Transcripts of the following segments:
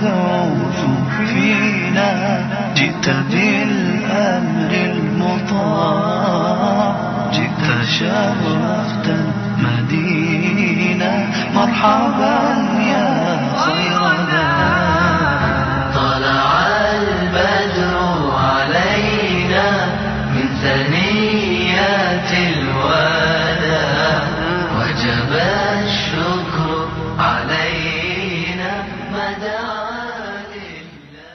المبعوث فينا جئت بالأمر المطاع جئت شرفت المدينة مرحبا يا خير ذا طلع البدر علينا من ثنيات الوداع وجب الشكر علينا ما دعا لله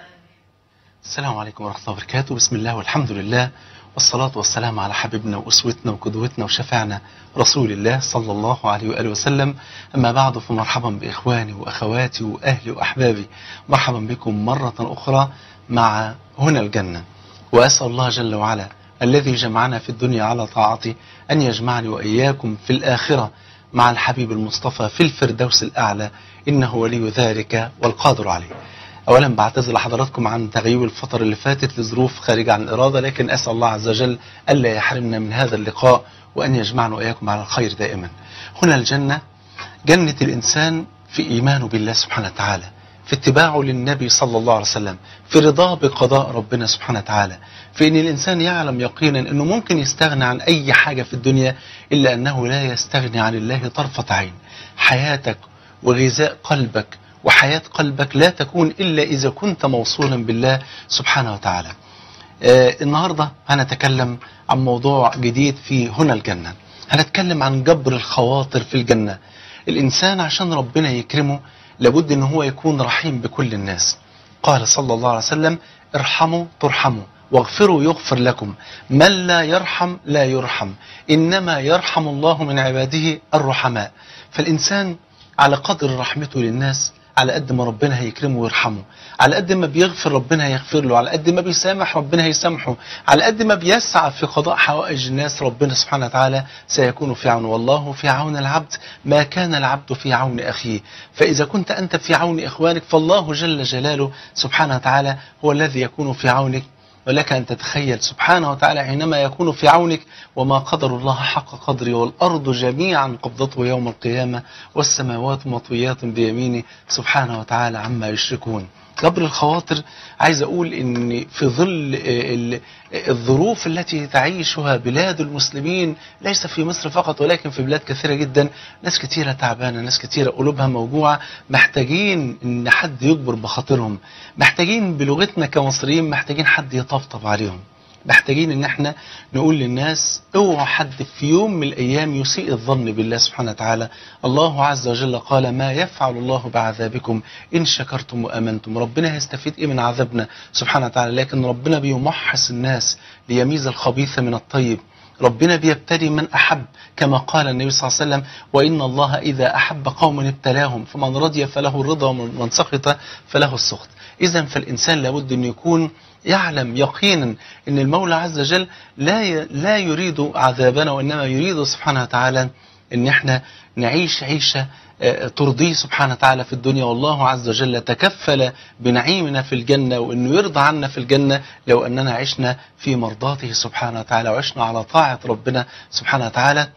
السلام عليكم ورحمة الله وبركاته بسم الله والحمد لله والصلاة والسلام على حبيبنا وأسوتنا وقدوتنا وشفعنا رسول الله صلى الله عليه وآله وسلم أما بعد فمرحبا بإخواني وأخواتي وأهلي وأحبابي مرحبا بكم مرة أخرى مع هنا الجنة وأسأل الله جل وعلا الذي جمعنا في الدنيا على طاعته أن يجمعني وإياكم في الآخرة مع الحبيب المصطفى في الفردوس الأعلى إنه ولي ذلك والقادر عليه اولا بعتذر لحضراتكم عن تغييب الفتره اللي فاتت لظروف خارجه عن الاراده لكن اسال الله عز وجل الا يحرمنا من هذا اللقاء وان يجمعنا واياكم على الخير دائما. هنا الجنه جنه الانسان في ايمانه بالله سبحانه وتعالى في اتباعه للنبي صلى الله عليه وسلم في رضاه بقضاء ربنا سبحانه وتعالى في ان الانسان يعلم يقينا انه ممكن يستغنى عن اي حاجه في الدنيا الا انه لا يستغني عن الله طرفه عين حياتك وغذاء قلبك وحياة قلبك لا تكون إلا إذا كنت موصولا بالله سبحانه وتعالى آه النهاردة هنتكلم عن موضوع جديد في هنا الجنة هنتكلم عن جبر الخواطر في الجنة الإنسان عشان ربنا يكرمه لابد أن هو يكون رحيم بكل الناس قال صلى الله عليه وسلم ارحموا ترحموا واغفروا يغفر لكم من لا يرحم لا يرحم إنما يرحم الله من عباده الرحماء فالإنسان على قدر رحمته للناس على قد ما ربنا هيكرمه ويرحمه على قد ما بيغفر ربنا هيغفر له على قد ما بيسامح ربنا هيسامحه على قد ما بيسعى في قضاء حوائج الناس ربنا سبحانه وتعالى سيكون في عون والله في عون العبد ما كان العبد في عون أخيه فإذا كنت أنت في عون إخوانك فالله جل جلاله سبحانه وتعالى هو الذي يكون في عونك ولك أن تتخيل سبحانه وتعالى حينما يكون في عونك وما قدر الله حق قدره والأرض جميعا قبضته يوم القيامة والسماوات مطويات بيمينه سبحانه وتعالى عما يشركون جبر الخواطر عايز أقول إن في ظل ال- الظروف التي تعيشها بلاد المسلمين ليس في مصر فقط ولكن في بلاد كثيرة جدا ناس كثيرة تعبانة ناس كثيرة قلوبها موجوعة محتاجين إن حد يجبر بخاطرهم محتاجين بلغتنا كمصريين محتاجين حد يطبطب عليهم محتاجين ان احنا نقول للناس اوعوا حد في يوم من الايام يسيء الظن بالله سبحانه وتعالى الله عز وجل قال ما يفعل الله بعذابكم ان شكرتم وامنتم ربنا هيستفيد ايه من عذابنا سبحانه وتعالى لكن ربنا بيمحص الناس ليميز الخبيث من الطيب ربنا بيبتلي من أحب كما قال النبي صلى الله عليه وسلم وإن الله إذا أحب قوما ابتلاهم فمن رضي فله الرضا ومن سخط فله السخط إذا فالإنسان لابد أن يكون يعلم يقينا أن المولى عز وجل لا ي- لا يريد عذابنا وإنما يريد سبحانه وتعالى أن احنا نعيش عيشة آه، ترضيه سبحانه وتعالى في الدنيا والله عز وجل تكفل بنعيمنا في الجنة وأنه يرضى عنا في الجنة لو أننا عشنا في مرضاته سبحانه وتعالى وعشنا على طاعة ربنا سبحانه وتعالى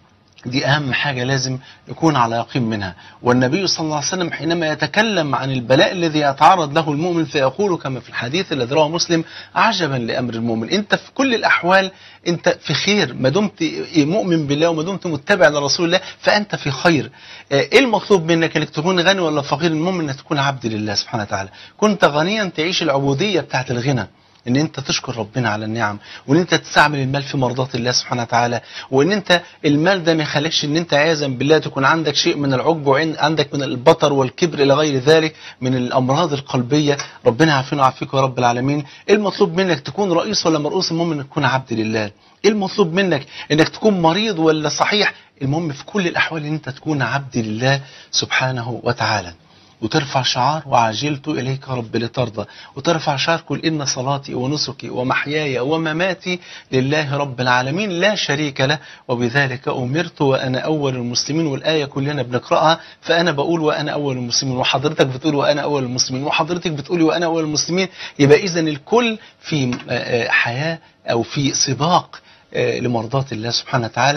دي أهم حاجة لازم نكون على يقين منها والنبي صلى الله عليه وسلم حينما يتكلم عن البلاء الذي يتعرض له المؤمن فيقول كما في الحديث الذي رواه مسلم عجبا لأمر المؤمن أنت في كل الأحوال أنت في خير ما دمت مؤمن بالله وما دمت متبع لرسول الله فأنت في خير آه، إيه المطلوب منك أنك تكون غني ولا فقير المهم أنك تكون عبد لله سبحانه وتعالى كنت غنيا تعيش العبودية بتاعت الغنى ان انت تشكر ربنا على النعم وان انت تستعمل المال في مرضات الله سبحانه وتعالى وان انت المال ده ما يخليكش ان انت عياذا بالله تكون عندك شيء من العجب وعندك من البطر والكبر الى غير ذلك من الامراض القلبيه ربنا يعافينا ويعافيك يا رب العالمين ايه المطلوب منك تكون رئيس ولا مرؤوس المهم انك تكون عبد لله ايه المطلوب منك انك تكون مريض ولا صحيح المهم في كل الاحوال ان انت تكون عبد لله سبحانه وتعالى وترفع شعار وعجلت إليك رب لترضى وترفع شعار قل إن صلاتي ونسكي ومحياي ومماتي لله رب العالمين لا شريك له وبذلك أمرت وأنا أول المسلمين والآية كلنا بنقرأها فأنا بقول وأنا أول المسلمين وحضرتك بتقول وأنا أول المسلمين وحضرتك بتقولي وأنا أول المسلمين يبقى إذا الكل في آه، آه، حياة أو في سباق آه، لمرضاة الله سبحانه وتعالى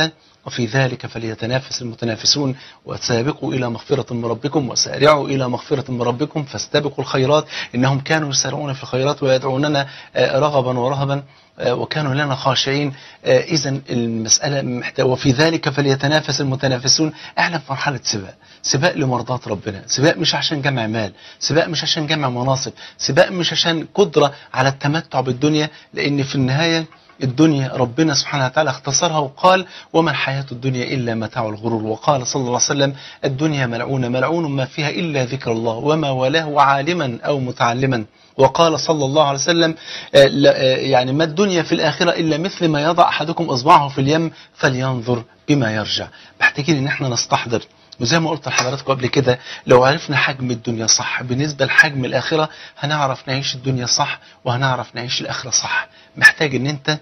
وفي ذلك فليتنافس المتنافسون وسابقوا إلى مغفرة من ربكم وسارعوا إلى مغفرة من ربكم فاستبقوا الخيرات إنهم كانوا يسارعون في الخيرات ويدعوننا آه، رغبا ورهبا آه، وكانوا لنا خاشعين إذا المسألة محتاجة وفي ذلك فليتنافس المتنافسون احنا في مرحلة سباق سباق لمرضاة ربنا سباق مش عشان جمع مال سباق مش عشان جمع مناصب سباق مش عشان قدرة على التمتع بالدنيا لأن في النهاية الدنيا ربنا سبحانه وتعالى اختصرها وقال وما الحياة الدنيا إلا متاع الغرور وقال صلى الله عليه وسلم الدنيا ملعونة ملعون ما فيها إلا ذكر الله وما ولاه عالما أو متعلما وقال صلى الله عليه وسلم آه، لا- آه، يعني ما الدنيا في الآخرة إلا مثل ما يضع أحدكم إصبعه في اليم فلينظر بما يرجع محتاجين إن احنا نستحضر وزي ما قلت لحضراتكم قبل كده لو عرفنا حجم الدنيا صح بالنسبة لحجم الآخرة هنعرف نعيش الدنيا صح وهنعرف نعيش الآخرة صح محتاج ان انت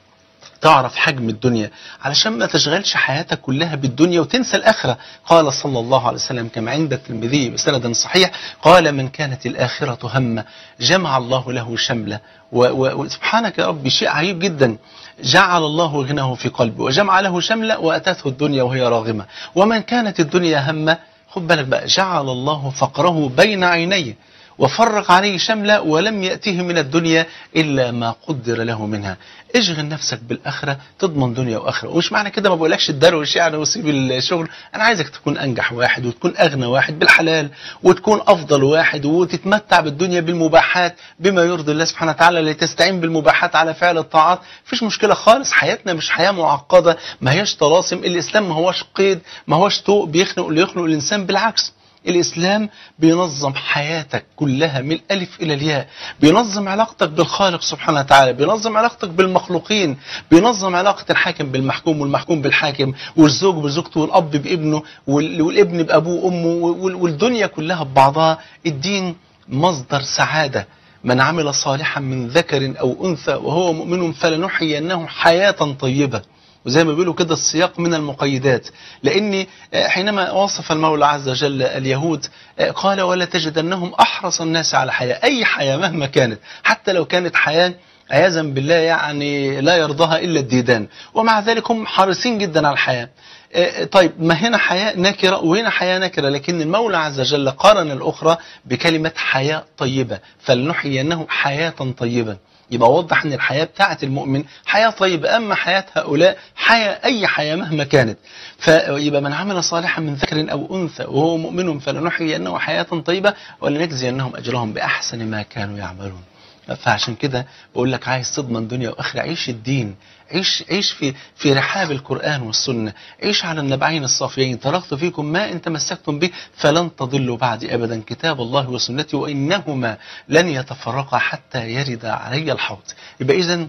تعرف حجم الدنيا علشان ما تشغلش حياتك كلها بالدنيا وتنسى الآخرة قال صلى الله عليه وسلم كما عند الترمذي بسند صحيح قال من كانت الآخرة همه جمع الله له شمله و- و- وسبحانك يا رب شيء عجيب جدا جعل الله غناه في قلبه وجمع له شمله وأتته الدنيا وهي راغمة ومن كانت الدنيا همه خد بالك بقى جعل الله فقره بين عينيه وفرق عليه شملة ولم يأتيه من الدنيا إلا ما قدر له منها اشغل نفسك بالآخرة تضمن دنيا وآخرة ومش معنى كده ما بقولكش الدروش يعني وسيب الشغل أنا عايزك تكون أنجح واحد وتكون أغنى واحد بالحلال وتكون أفضل واحد وتتمتع بالدنيا بالمباحات بما يرضي الله سبحانه وتعالى لتستعين بالمباحات على فعل الطاعات مفيش مشكلة خالص حياتنا مش حياة معقدة ما هياش طلاسم الإسلام ما هوش قيد ما هوش طوق بيخنق اللي يخنق الإنسان بالعكس الإسلام بينظم حياتك كلها من الألف إلى الياء بينظم علاقتك بالخالق سبحانه وتعالى بينظم علاقتك بالمخلوقين بينظم علاقة الحاكم بالمحكوم والمحكوم بالحاكم والزوج بزوجته والأب بابنه وال- والابن بأبوه وأمه وال- والدنيا كلها ببعضها الدين مصدر سعادة من عمل صالحا من ذكر أو أنثى وهو مؤمن فلنحيينه حياة طيبة وزي ما بيقولوا كده السياق من المقيدات لأن آه، حينما وصف المولى عز وجل اليهود آه، قال ولا تجدنهم أحرص الناس على حياة أي حياة مهما كانت حتى لو كانت حياة عياذا بالله يعني لا يرضاها إلا الديدان ومع ذلك هم حريصين جدا على الحياة آه، طيب ما هنا حياة نكرة وهنا حياة نكرة لكن المولى عز وجل قارن الأخرى بكلمة حياة طيبة فلنحيينه حياة طيبة يبقى وضح ان الحياة بتاعت المؤمن حياة طيبة اما حياة هؤلاء حياة اي حياة مهما كانت فيبقى من عمل صالحا من ذكر او انثى وهو مؤمن فلنحيينه حياة طيبة ولنجزينهم اجرهم باحسن ما كانوا يعملون فعشان كده بقول لك عايز تضمن دنيا واخره عيش الدين عيش عيش في في رحاب القران والسنه عيش على النبعين الصافيين تركت فيكم ما ان تمسكتم به فلن تضلوا بعدي ابدا كتاب الله وسنتي وانهما لن يتفرقا حتى يرد علي الحوض يبقى اذا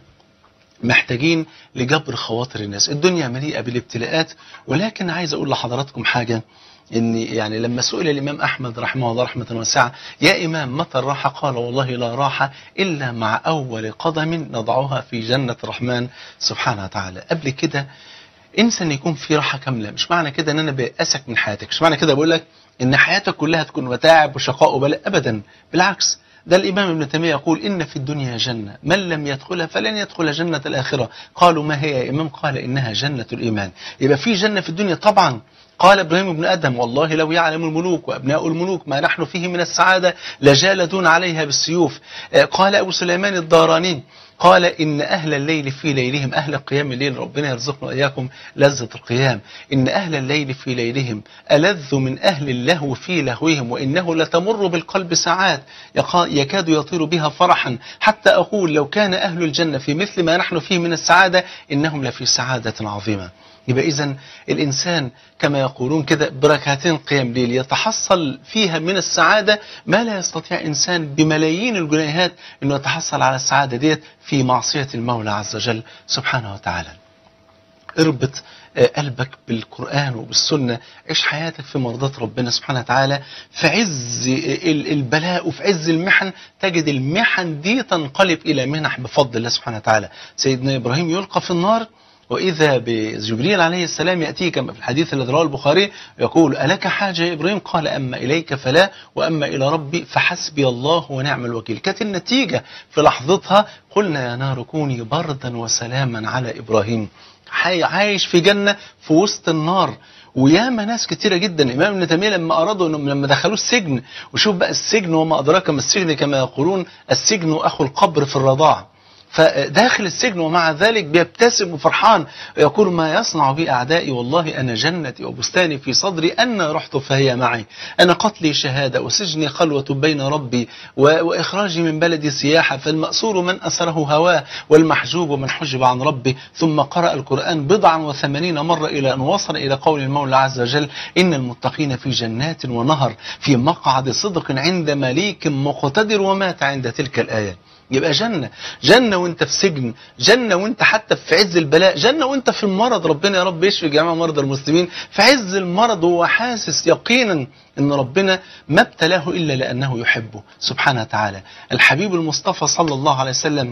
محتاجين لجبر خواطر الناس الدنيا مليئة بالابتلاءات ولكن عايز أقول لحضراتكم حاجة إن يعني لما سئل الإمام أحمد رحمه الله رحمة واسعة يا إمام متى الراحة قال والله لا راحة إلا مع أول قدم نضعها في جنة الرحمن سبحانه وتعالى قبل كده انسى ان يكون في راحه كامله مش معنى كده ان انا بيأسك من حياتك مش معنى كده بقول لك ان حياتك كلها تكون متاعب وشقاء وبلاء ابدا بالعكس ده الامام ابن تيميه يقول ان في الدنيا جنه من لم يدخلها فلن يدخل جنه الاخره قالوا ما هي يا امام قال انها جنه الايمان يبقى في جنه في الدنيا طبعا قال ابراهيم ابن ادم والله لو يعلم الملوك وابناء الملوك ما نحن فيه من السعاده لجالدون عليها بالسيوف آه، قال ابو سليمان الداراني قال إن أهل الليل في ليلهم أهل قيام الليل ربنا يرزقنا وإياكم لذة القيام إن أهل الليل في ليلهم ألذ من أهل اللهو في لهوهم وإنه لتمر بالقلب ساعات يقا- يكاد يطير بها فرحا حتى أقول لو كان أهل الجنة في مثل ما نحن فيه من السعادة إنهم لفي سعادة عظيمة يبقى إذا الإنسان كما يقولون كده بركعتين قيام ليل يتحصل فيها من السعادة ما لا يستطيع إنسان بملايين الجنيهات أنه يتحصل على السعادة ديت في معصية المولى عز وجل سبحانه وتعالى اربط آه، قلبك بالقرآن وبالسنة عيش حياتك في مرضاة ربنا سبحانه وتعالى في عز ال- البلاء وفي عز المحن تجد المحن دي تنقلب إلى منح بفضل الله سبحانه وتعالى سيدنا إبراهيم يلقى في النار وإذا بجبريل عليه السلام يأتيه كما في الحديث الذي رواه البخاري يقول ألك حاجة يا إبراهيم قال أما إليك فلا وأما إلى ربي فحسبي الله ونعم الوكيل كانت النتيجة في لحظتها قلنا يا نار كوني بردا وسلاما على إبراهيم حي- عايش في جنة في وسط النار وياما ناس كتيرة جدا الإمام ابن تيمية لما أرادوا إنهم لما دخلوه السجن وشوف بقى السجن وما أدراك ما السجن كما يقولون السجن أخو القبر في الرضاعة فداخل السجن ومع ذلك بيبتسم وفرحان يقول ما يصنع بي أعدائي والله أنا جنتي وبستاني في صدري أنا رحت فهي معي أنا قتلي شهادة وسجني خلوة بين ربي و- وإخراجي من بلدي سياحة فالمأسور من أسره هواه والمحجوب من حجب عن ربه ثم قرأ القرآن بضعا وثمانين مرة إلى أن وصل إلى قول المولى عز وجل إن المتقين في جنات ونهر في مقعد صدق عند مليك مقتدر ومات عند تلك الآية يبقى جنة جنة وانت في سجن جنة وانت حتى في عز البلاء جنة وانت في المرض ربنا يا رب يشفي جميع مرضى المسلمين في عز المرض وهو حاسس يقينا ان ربنا ما ابتلاه الا لانه يحبه سبحانه وتعالى الحبيب المصطفى صلى الله عليه وسلم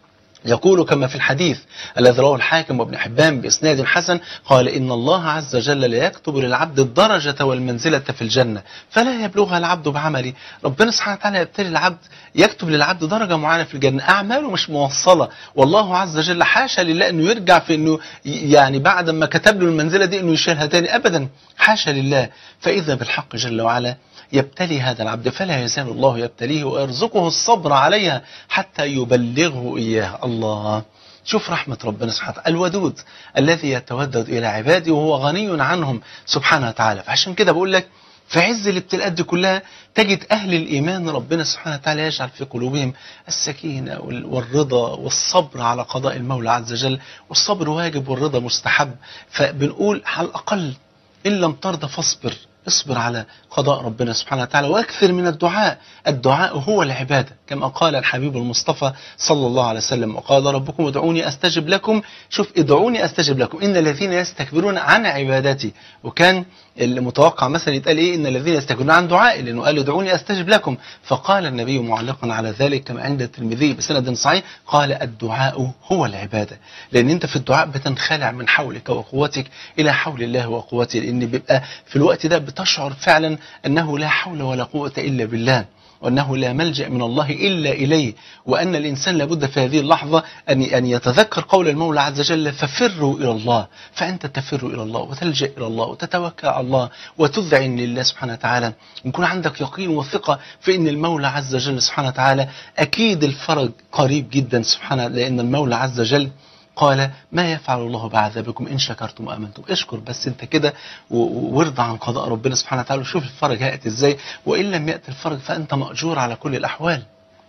يقول كما في الحديث الذي رواه الحاكم وابن حبان بإسناد حسن قال إن الله عز وجل لا يكتب للعبد الدرجة والمنزلة في الجنة فلا يبلغها العبد بعمله ربنا سبحانه وتعالى يبتلي العبد يكتب للعبد درجة معينة في الجنة أعماله مش موصلة والله عز وجل حاشا لله أنه يرجع في أنه يعني بعد ما كتب له المنزلة دي أنه يشيلها تاني أبدا حاشا لله فإذا بالحق جل وعلا يبتلي هذا العبد فلا يزال الله يبتليه ويرزقه الصبر عليها حتى يبلغه إياه الله شوف رحمة ربنا سبحانه وتعالى الودود الذي يتودد إلى عباده وهو غني عنهم سبحانه وتعالى فعشان كده بقول لك في عز الابتلاءات دي كلها تجد أهل الإيمان ربنا سبحانه وتعالى يجعل في قلوبهم السكينة وال- والرضا والصبر على قضاء المولى عز وجل والصبر واجب والرضا مستحب فبنقول على الأقل إن لم ترضى فاصبر اصبر على قضاء ربنا سبحانه وتعالى واكثر من الدعاء الدعاء هو العبادة كما قال الحبيب المصطفى صلى الله عليه وسلم وقال ربكم ادعوني أستجب لكم شوف ادعوني أستجب لكم إن الذين يستكبرون عن عبادتي وكان المتوقع مثلا يتقال إيه إن الذين يستكبرون عن دعائي لأنه قال ادعوني أستجب لكم فقال النبي معلقا على ذلك كما عند الترمذي بسند صحيح قال الدعاء هو العبادة لأن أنت في الدعاء بتنخلع من حولك وقوتك إلى حول الله وقوته لأن بيبقى في الوقت ده بتشعر فعلا أنه لا حول ولا قوة إلا بالله وأنه لا ملجأ من الله إلا إليه وأن الإنسان لابد في هذه اللحظة أن أن يتذكر قول المولى عز وجل ففروا إلى الله فأنت تفر إلى الله وتلجأ إلى الله وتتوكل على الله وتذعن لله سبحانه وتعالى يكون عندك يقين وثقة في أن المولى عز وجل سبحانه وتعالى أكيد الفرج قريب جدا سبحانه لأن المولى عز وجل قال ما يفعل الله بعذابكم إن شكرتم وآمنتم اشكر بس انت كده و- و- وارضى عن قضاء ربنا سبحانه وتعالى وشوف الفرج هيأتي ازاي وإن لم يأتي الفرج فأنت مأجور على كل الأحوال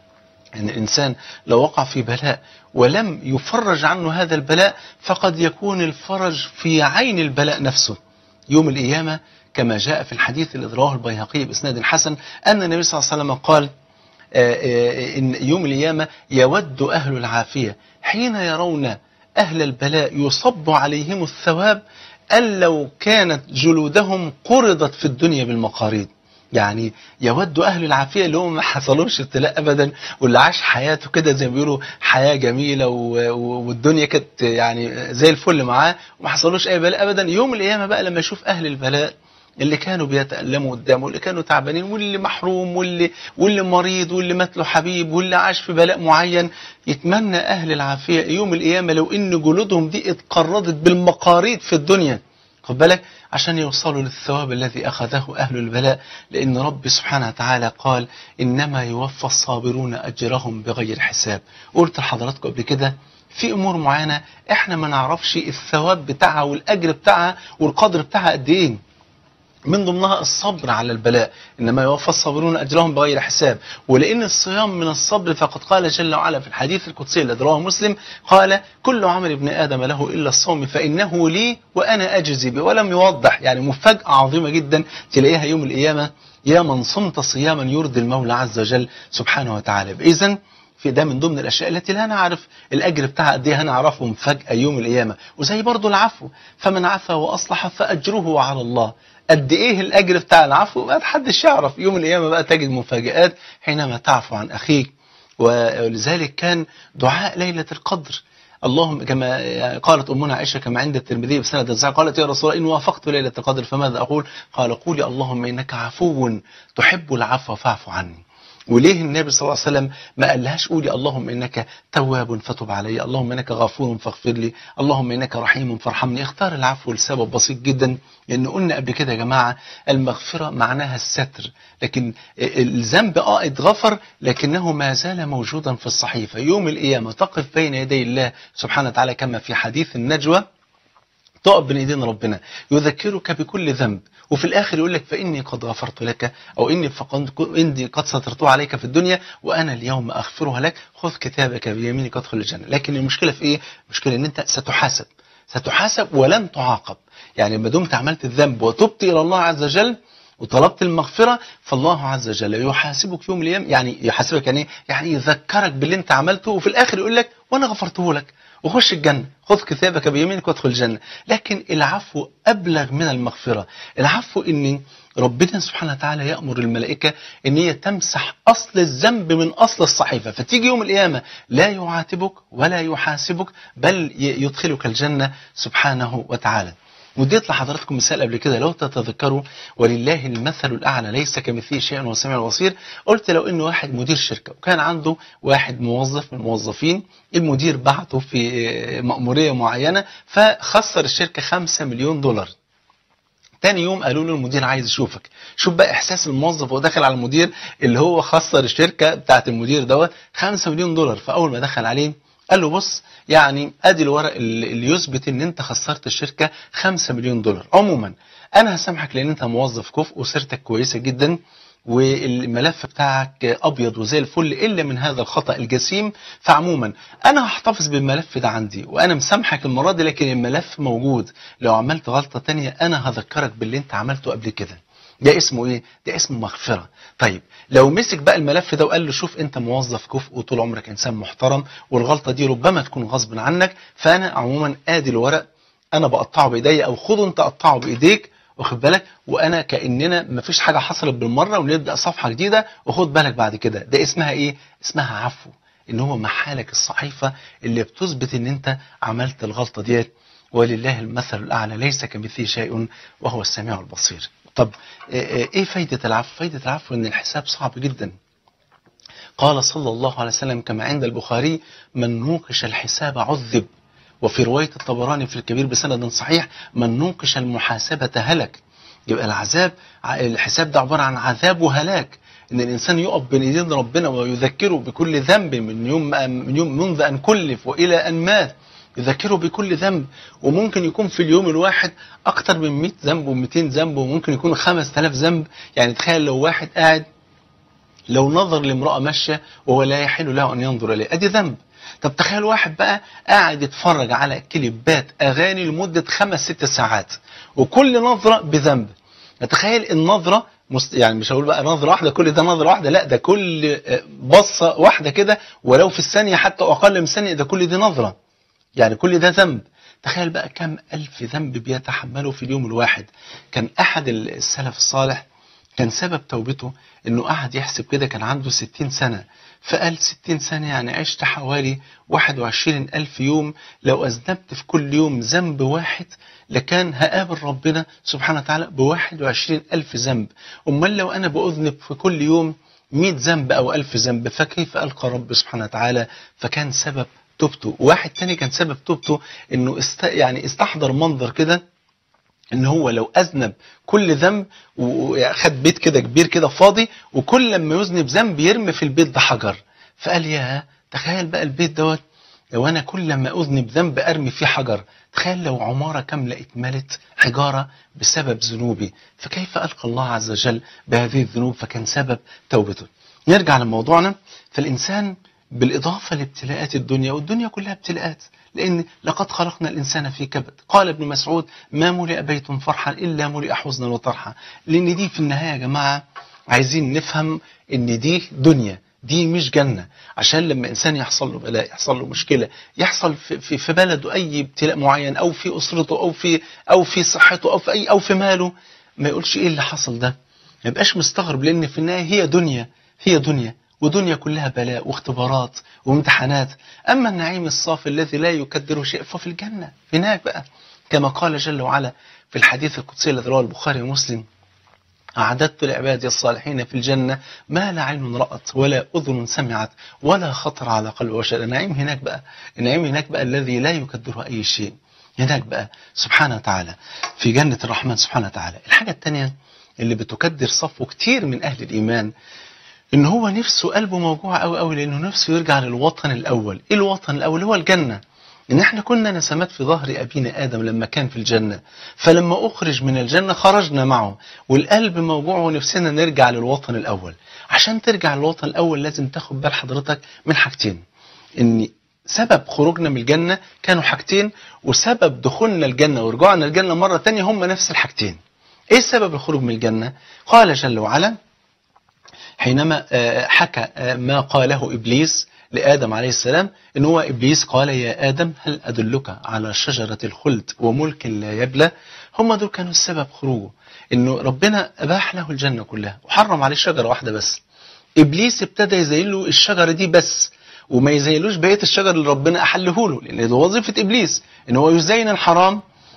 ان الانسان لو وقع في بلاء ولم يفرج عنه هذا البلاء فقد يكون الفرج في عين البلاء نفسه يوم القيامه كما جاء في الحديث الذي رواه البيهقي باسناد حسن ان النبي صلى الله عليه وسلم قال آه، آه، ان يوم القيامه يود اهل العافيه حين يرون اهل البلاء يصب عليهم الثواب أن لو كانت جلودهم قرضت في الدنيا بالمقاريض يعني يود اهل العافيه اللي هم ما حصلوش ابتلاء ابدا واللي عاش حياته كده زي ما بيقولوا حياه جميله و- و- والدنيا كانت يعني زي الفل معاه وما حصلوش اي بلاء ابدا يوم القيامه بقى لما يشوف اهل البلاء اللي كانوا بيتألموا قدامه واللي كانوا تعبانين واللي محروم واللي واللي مريض واللي مات له حبيب واللي عاش في بلاء معين يتمنى أهل العافية يوم القيامة لو إن جلودهم دي اتقرضت بالمقاريض في الدنيا خد بالك عشان يوصلوا للثواب الذي أخذه أهل البلاء لأن رب سبحانه وتعالى قال إنما يوفى الصابرون أجرهم بغير حساب قلت لحضراتكم قبل كده في امور معينه احنا ما نعرفش الثواب بتاعها والاجر بتاعها والقدر بتاعها قد ايه من ضمنها الصبر على البلاء إنما يوفى الصابرون أجرهم بغير حساب ولأن الصيام من الصبر فقد قال جل وعلا في الحديث القدسي الذي رواه مسلم قال كل عمل ابن آدم له إلا الصوم فإنه لي وأنا أجزي به ولم يوضح يعني مفاجأة عظيمة جدا تلاقيها يوم القيامة يا من صمت صياما يرضي المولى عز وجل سبحانه وتعالى إذن في ده من ضمن الاشياء التي لا نعرف الاجر بتاعها قد ايه هنعرفهم فجاه يوم القيامه وزي برضو العفو فمن عفا واصلح فاجره على الله قد ايه الاجر بتاع العفو ما حدش يعرف يوم القيامه بقى تجد مفاجآت حينما تعفو عن اخيك ولذلك كان دعاء ليله القدر اللهم كما قالت امنا عائشه كما عند الترمذي بسند صحيح قالت يا رسول الله ان وافقت ليله القدر فماذا اقول؟ قال قولي اللهم انك عفو تحب العفو فاعف عني. وليه النبي صلى الله عليه وسلم ما قالهاش قولي اللهم انك تواب فتب علي اللهم انك غفور فاغفر لي اللهم انك رحيم فارحمني اختار العفو لسبب بسيط جدا لان قلنا قبل كده يا جماعه المغفره معناها الستر لكن الذنب اه اتغفر لكنه ما زال موجودا في الصحيفه يوم القيامه تقف بين يدي الله سبحانه وتعالى كما في حديث النجوى تقف بين ايدين ربنا يذكرك بكل ذنب وفي الاخر يقول لك فاني قد غفرت لك او اني فقد اني قد سترتها عليك في الدنيا وانا اليوم اغفرها لك خذ كتابك بيمينك ادخل الجنه لكن المشكله في ايه المشكله ان انت ستحاسب ستحاسب ولن تعاقب يعني ما دمت عملت الذنب وتبت الى الله عز وجل وطلبت المغفرة فالله عز وجل يحاسبك يوم الأيام يعني يحاسبك يعني إيه؟ يعني يذكرك باللي أنت عملته وفي الآخر يقول لك وأنا غفرته لك وخش الجنة خذ كتابك بيمينك وادخل الجنة لكن العفو أبلغ من المغفرة العفو إن ربنا سبحانه وتعالى يأمر الملائكة إن هي تمسح أصل الذنب من أصل الصحيفة فتيجي يوم القيامة لا يعاتبك ولا يحاسبك بل يدخلك الجنة سبحانه وتعالى وديت لحضراتكم مثال قبل كده لو تتذكروا ولله المثل الاعلى ليس كمثله شيء وهو السميع البصير قلت لو ان واحد مدير شركه وكان عنده واحد موظف من الموظفين المدير بعته في مأموريه معينه فخسر الشركه 5 مليون دولار تاني يوم قالوا له المدير عايز يشوفك شوف بقى احساس الموظف وهو داخل على المدير اللي هو خسر الشركه بتاعت المدير دوت 5 مليون دولار فاول ما دخل عليه قال له بص يعني ادي الورق اللي يثبت ان انت خسرت الشركه 5 مليون دولار عموما انا هسامحك لان انت موظف كفء وسيرتك كويسه جدا والملف بتاعك ابيض وزي الفل الا من هذا الخطا الجسيم فعموما انا هحتفظ بالملف ده عندي وانا مسامحك المره دي لكن الملف موجود لو عملت غلطه تانية انا هذكرك باللي انت عملته قبل كده ده اسمه ايه ده اسمه مغفرة طيب لو مسك بقى الملف ده وقال له شوف انت موظف كفء وطول عمرك انسان محترم والغلطة دي ربما تكون غصب عنك فانا عموما ادي الورق انا بقطعه بايديا او خده انت قطعه بايديك واخد بالك وانا كاننا مفيش حاجه حصلت بالمره ونبدا صفحه جديده وخد بالك بعد كده ده اسمها ايه اسمها عفو ان هو محالك الصحيفه اللي بتثبت ان انت عملت الغلطه ديت ولله المثل الاعلى ليس كمثله شيء وهو السميع البصير طب ايه فايدة العفو فايدة العفو ان الحساب صعب جدا قال صلى الله عليه وسلم كما عند البخاري من نوقش الحساب عذب وفي رواية الطبراني في الكبير بسند صحيح من نوقش المحاسبة هلك يبقى العذاب الحساب ده عبارة عن عذاب وهلاك ان الانسان يقف بين ايدين ربنا ويذكره بكل ذنب من يوم من يوم منذ ان كلف والى ان مات يذكره بكل ذنب وممكن يكون في اليوم الواحد أكتر من 100 ذنب و200 ذنب وممكن يكون 5000 ذنب يعني تخيل لو واحد قاعد لو نظر لامرأة ماشية وهو لا يحل له أن ينظر إليه أدي ذنب طب تخيل واحد بقى قاعد يتفرج على كليبات أغاني لمدة خمس ست ساعات وكل نظرة بذنب تخيل النظرة مست... يعني مش هقول بقى نظرة واحدة كل ده نظرة واحدة لا ده كل بصة واحدة كده ولو في الثانية حتى أقل من ثانية ده كل دي نظرة يعني كل ده ذنب تخيل بقى كم ألف ذنب بيتحمله في اليوم الواحد كان أحد السلف الصالح كان سبب توبته انه قعد يحسب كده كان عنده 60 سنة فقال 60 سنة يعني عشت حوالي 21 ألف يوم لو أذنبت في كل يوم ذنب واحد لكان هقابل ربنا سبحانه وتعالى ب 21 ألف ذنب أمال لو أنا بأذنب في كل يوم 100 ذنب أو ألف ذنب فكيف ألقى رب سبحانه وتعالى فكان سبب توبته واحد تاني كان سبب توبته انه است يعني استحضر منظر كده ان هو لو اذنب كل ذنب وخد بيت كده كبير كده فاضي وكل لما يذنب ذنب يرمي في البيت ده حجر فقال يا تخيل بقى البيت دوت لو انا كل لما اذنب ذنب ارمي فيه حجر تخيل لو عماره كامله اتملت حجاره بسبب ذنوبي فكيف القى الله عز وجل بهذه الذنوب فكان سبب توبته نرجع لموضوعنا فالانسان بالإضافة لابتلاءات الدنيا والدنيا كلها ابتلاءات لأن لقد خلقنا الإنسان في كبد قال ابن مسعود ما ملئ بيت فرحا إلا ملئ حزنا وطرحا لأن دي في النهاية يا جماعة عايزين نفهم إن دي دنيا دي مش جنة عشان لما إنسان يحصل له بلاء يحصل له مشكلة يحصل في, في, في بلده أي ابتلاء معين أو في أسرته أو في أو في صحته أو في أي أو في ماله ما يقولش إيه اللي حصل ده ما يبقاش مستغرب لأن في النهاية هي دنيا هي دنيا ودنيا كلها بلاء واختبارات وامتحانات أما النعيم الصافي الذي لا يكدره شيء ففي الجنة هناك بقى كما قال جل وعلا في الحديث القدسي الذي رواه البخاري ومسلم أعددت لعبادي الصالحين في الجنة ما لا عين رأت ولا أذن سمعت ولا خطر على قلب بشر النعيم هناك بقى النعيم هناك بقى الذي لا يكدره أي شيء هناك بقى سبحانه وتعالى في جنة الرحمن سبحانه وتعالى الحاجة الثانية اللي بتكدر صفه كتير من أهل الإيمان إن هو نفسه قلبه موجوع قوي قوي لأنه نفسه يرجع للوطن الأول إيه الوطن الأول هو الجنة إن إحنا كنا نسمات في ظهر أبينا آدم لما كان في الجنة فلما أخرج من الجنة خرجنا معه والقلب موجوع ونفسنا نرجع للوطن الأول عشان ترجع للوطن الأول لازم تاخد بال حضرتك من حاجتين إن سبب خروجنا من الجنة كانوا حاجتين وسبب دخولنا الجنة ورجوعنا الجنة مرة تانية هم نفس الحاجتين ايه سبب الخروج من الجنة قال جل وعلا حينما آه، حكى آه، ما قاله إبليس لآدم عليه السلام إن هو إبليس قال يا آدم هل أدلك على شجرة الخلد وملك لا يبلى هم دول كانوا السبب خروجه إنه ربنا أباح له الجنة كلها وحرم عليه شجرة واحدة بس إبليس ابتدى يزين له الشجرة دي بس وما يزينلوش بقية الشجر اللي ربنا أحله له لأن ده وظيفة إبليس إن هو يزين الحرام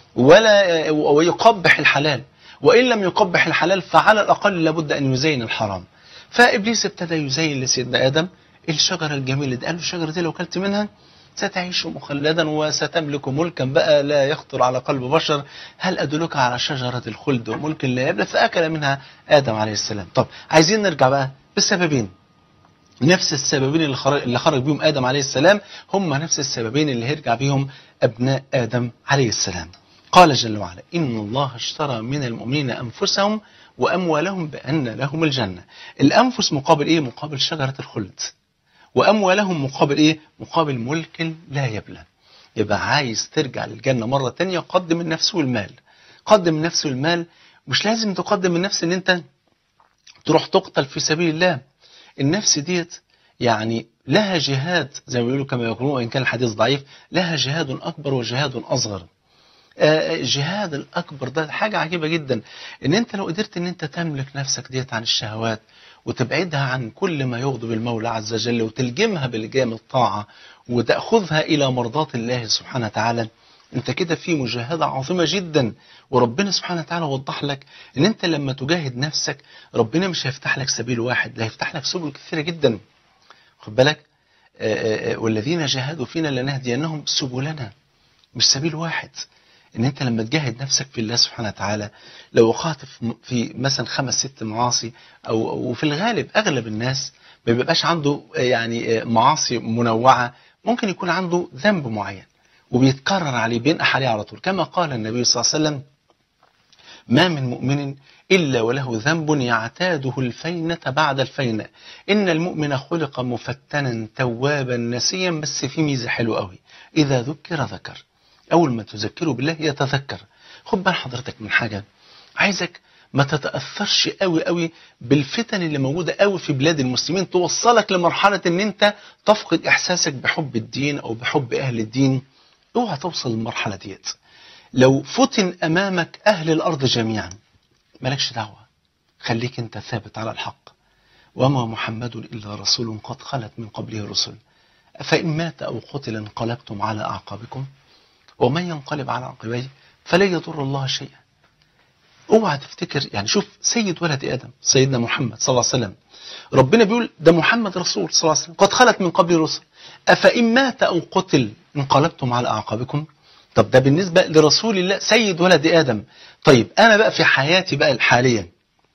ولا ويقبح الحلال وإن لم يقبح الحلال فعلى الأقل لابد أن يزين الحرام فإبليس ابتدى يزين لسيدنا آدم الشجرة الجميلة دي قال له الشجرة دي لو كلت منها ستعيش مخلدا وستملك ملكا بقى لا يخطر على قلب بشر هل أدلك على شجرة الخلد وملك لا يبلى فأكل منها آدم عليه السلام طب عايزين نرجع بقى بالسببين نفس السببين اللي خرج, اللي خرج بيهم آدم عليه السلام هم نفس السببين اللي هيرجع بيهم أبناء آدم عليه السلام قال جل وعلا إن الله اشترى من المؤمنين أنفسهم وأموالهم بأن لهم الجنة الأنفس مقابل إيه؟ مقابل شجرة الخلد وأموالهم مقابل إيه؟ مقابل ملك لا يبلى يبقى عايز ترجع للجنة مرة تانية قدم من نفسه المال قدم من نفسه المال مش لازم تقدم من نفس ان انت تروح تقتل في سبيل الله النفس ديت يعني لها جهاد زي ما بيقولوا كما يقولون وإن كان الحديث ضعيف لها جهاد أكبر وجهاد أصغر آه، الجهاد الأكبر ده حاجة عجيبة جدا إن أنت لو قدرت إن أنت تملك نفسك ديت عن الشهوات وتبعدها عن كل ما يغضب المولى عز وجل وتلجمها بلجام الطاعة وتأخذها إلى مرضات الله سبحانه وتعالى انت كده في مجاهدة عظيمة جدا وربنا سبحانه وتعالى وضح لك ان انت لما تجاهد نفسك ربنا مش هيفتح لك سبيل واحد لا هيفتح لك سبل كثيرة جدا خد بالك آه، آه، آه، والذين جاهدوا فينا لنهدينهم سبلنا مش سبيل واحد ان انت لما تجاهد نفسك في الله سبحانه وتعالى لو وقعت في- في مثلا خمس ست معاصي او وفي الغالب اغلب الناس ما بيبقاش عنده آه، يعني آه، معاصي منوعة ممكن يكون عنده ذنب معين وبيتكرر عليه بينقح عليه على طول كما قال النبي صلى الله عليه وسلم ما من مؤمن إلا وله ذنب يعتاده الفينة بعد الفينة إن المؤمن خلق مفتنا توابا نسيا بس في ميزة حلوة قوي إذا ذكر ذكر أول ما تذكره بالله يتذكر خد بال حضرتك من حاجة عايزك ما تتأثرش قوي قوي بالفتن اللي موجودة قوي في بلاد المسلمين توصلك لمرحلة ان انت تفقد احساسك بحب الدين او بحب اهل الدين اوعى توصل للمرحلة ديت لو فتن امامك اهل الارض جميعا مالكش دعوة خليك انت ثابت على الحق وما محمد الا رسول قد خلت من قبله رسل فان مات او قتل انقلبتم على اعقابكم ومن ينقلب على عقبيه فلن يضر الله شيئا اوعى تفتكر يعني شوف سيد ولد ادم سيدنا محمد صلى الله عليه وسلم ربنا بيقول ده محمد رسول صلى الله عليه وسلم قد خلت من قبل رسل افان مات او قتل انقلبتم على اعقابكم طب ده بالنسبه لرسول الله سيد ولد ادم طيب انا بقى في حياتي بقى الحاليه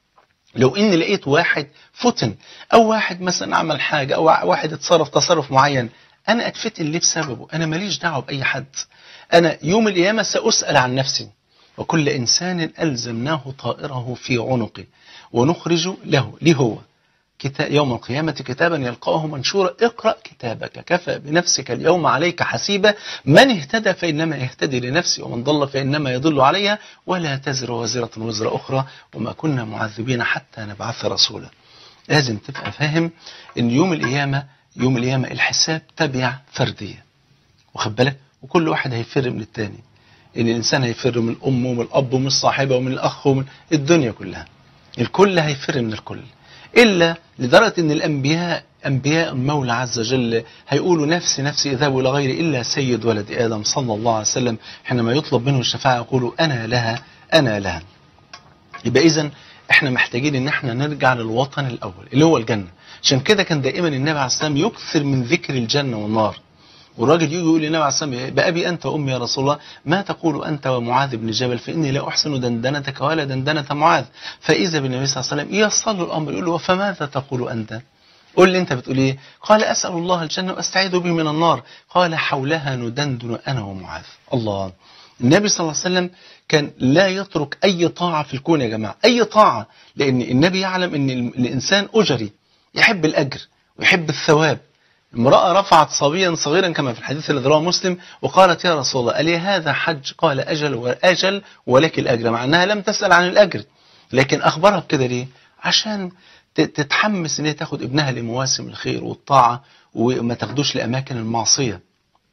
لو اني لقيت واحد فتن او واحد مثلا عمل حاجه او واحد اتصرف تصرف معين انا اتفتن ليه بسببه انا ماليش دعوه باي حد انا يوم القيامه ساسال عن نفسي وكل إنسان ألزمناه طائره في عنقه ونخرج له ليه هو كتاب يوم القيامة كتابا يلقاه منشورا اقرأ كتابك كفى بنفسك اليوم عليك حسيبا من اهتدى فإنما يهتدي لنفسه ومن ضل فإنما يضل عليها ولا تزر وزرة وزر أخرى وما كنا معذبين حتى نبعث رسولا لازم تبقى فاهم ان يوم القيامة يوم القيامة الحساب تبع فردية واخد بالك وكل واحد هيفر من التاني ان الانسان هيفر من الام ومن الاب ومن الصاحبه ومن الاخ ومن الدنيا كلها الكل هيفر من الكل الا لدرجه ان الانبياء انبياء المولى عز وجل هيقولوا نفسي نفسي اذهبوا الى غيري الا سيد ولد ادم صلى الله عليه وسلم حينما يطلب منه الشفاعه يقولوا انا لها انا لها يبقى اذا احنا محتاجين ان احنا نرجع للوطن الاول اللي هو الجنه عشان كده كان دائما النبي عليه السلام يكثر من ذكر الجنه والنار والراجل يجي يقول للنبي عليه السلام بأبي أنت وأمي يا رسول الله ما تقول أنت ومعاذ بن جبل فإني لا أحسن دندنتك ولا دندنة معاذ فإذا بالنبي صلى الله عليه وسلم يصل الأمر يقول له فماذا تقول أنت قل لي أنت بتقول إيه قال أسأل الله الجنة وأستعيذ به من النار قال حولها ندندن أنا ومعاذ الله النبي صلى الله عليه وسلم كان لا يترك أي طاعة في الكون يا جماعة أي طاعة لأن النبي يعلم أن الإنسان أجري يحب الأجر ويحب الثواب امرأة رفعت صبيا صغيرا كما في الحديث الذي رواه مسلم وقالت يا رسول الله ألي هذا حج قال أجل وأجل ولك الأجر مع أنها لم تسأل عن الأجر لكن أخبرها بكده ليه عشان ت- تتحمس ان هي تاخد ابنها لمواسم الخير والطاعة وما تاخدوش لأماكن المعصية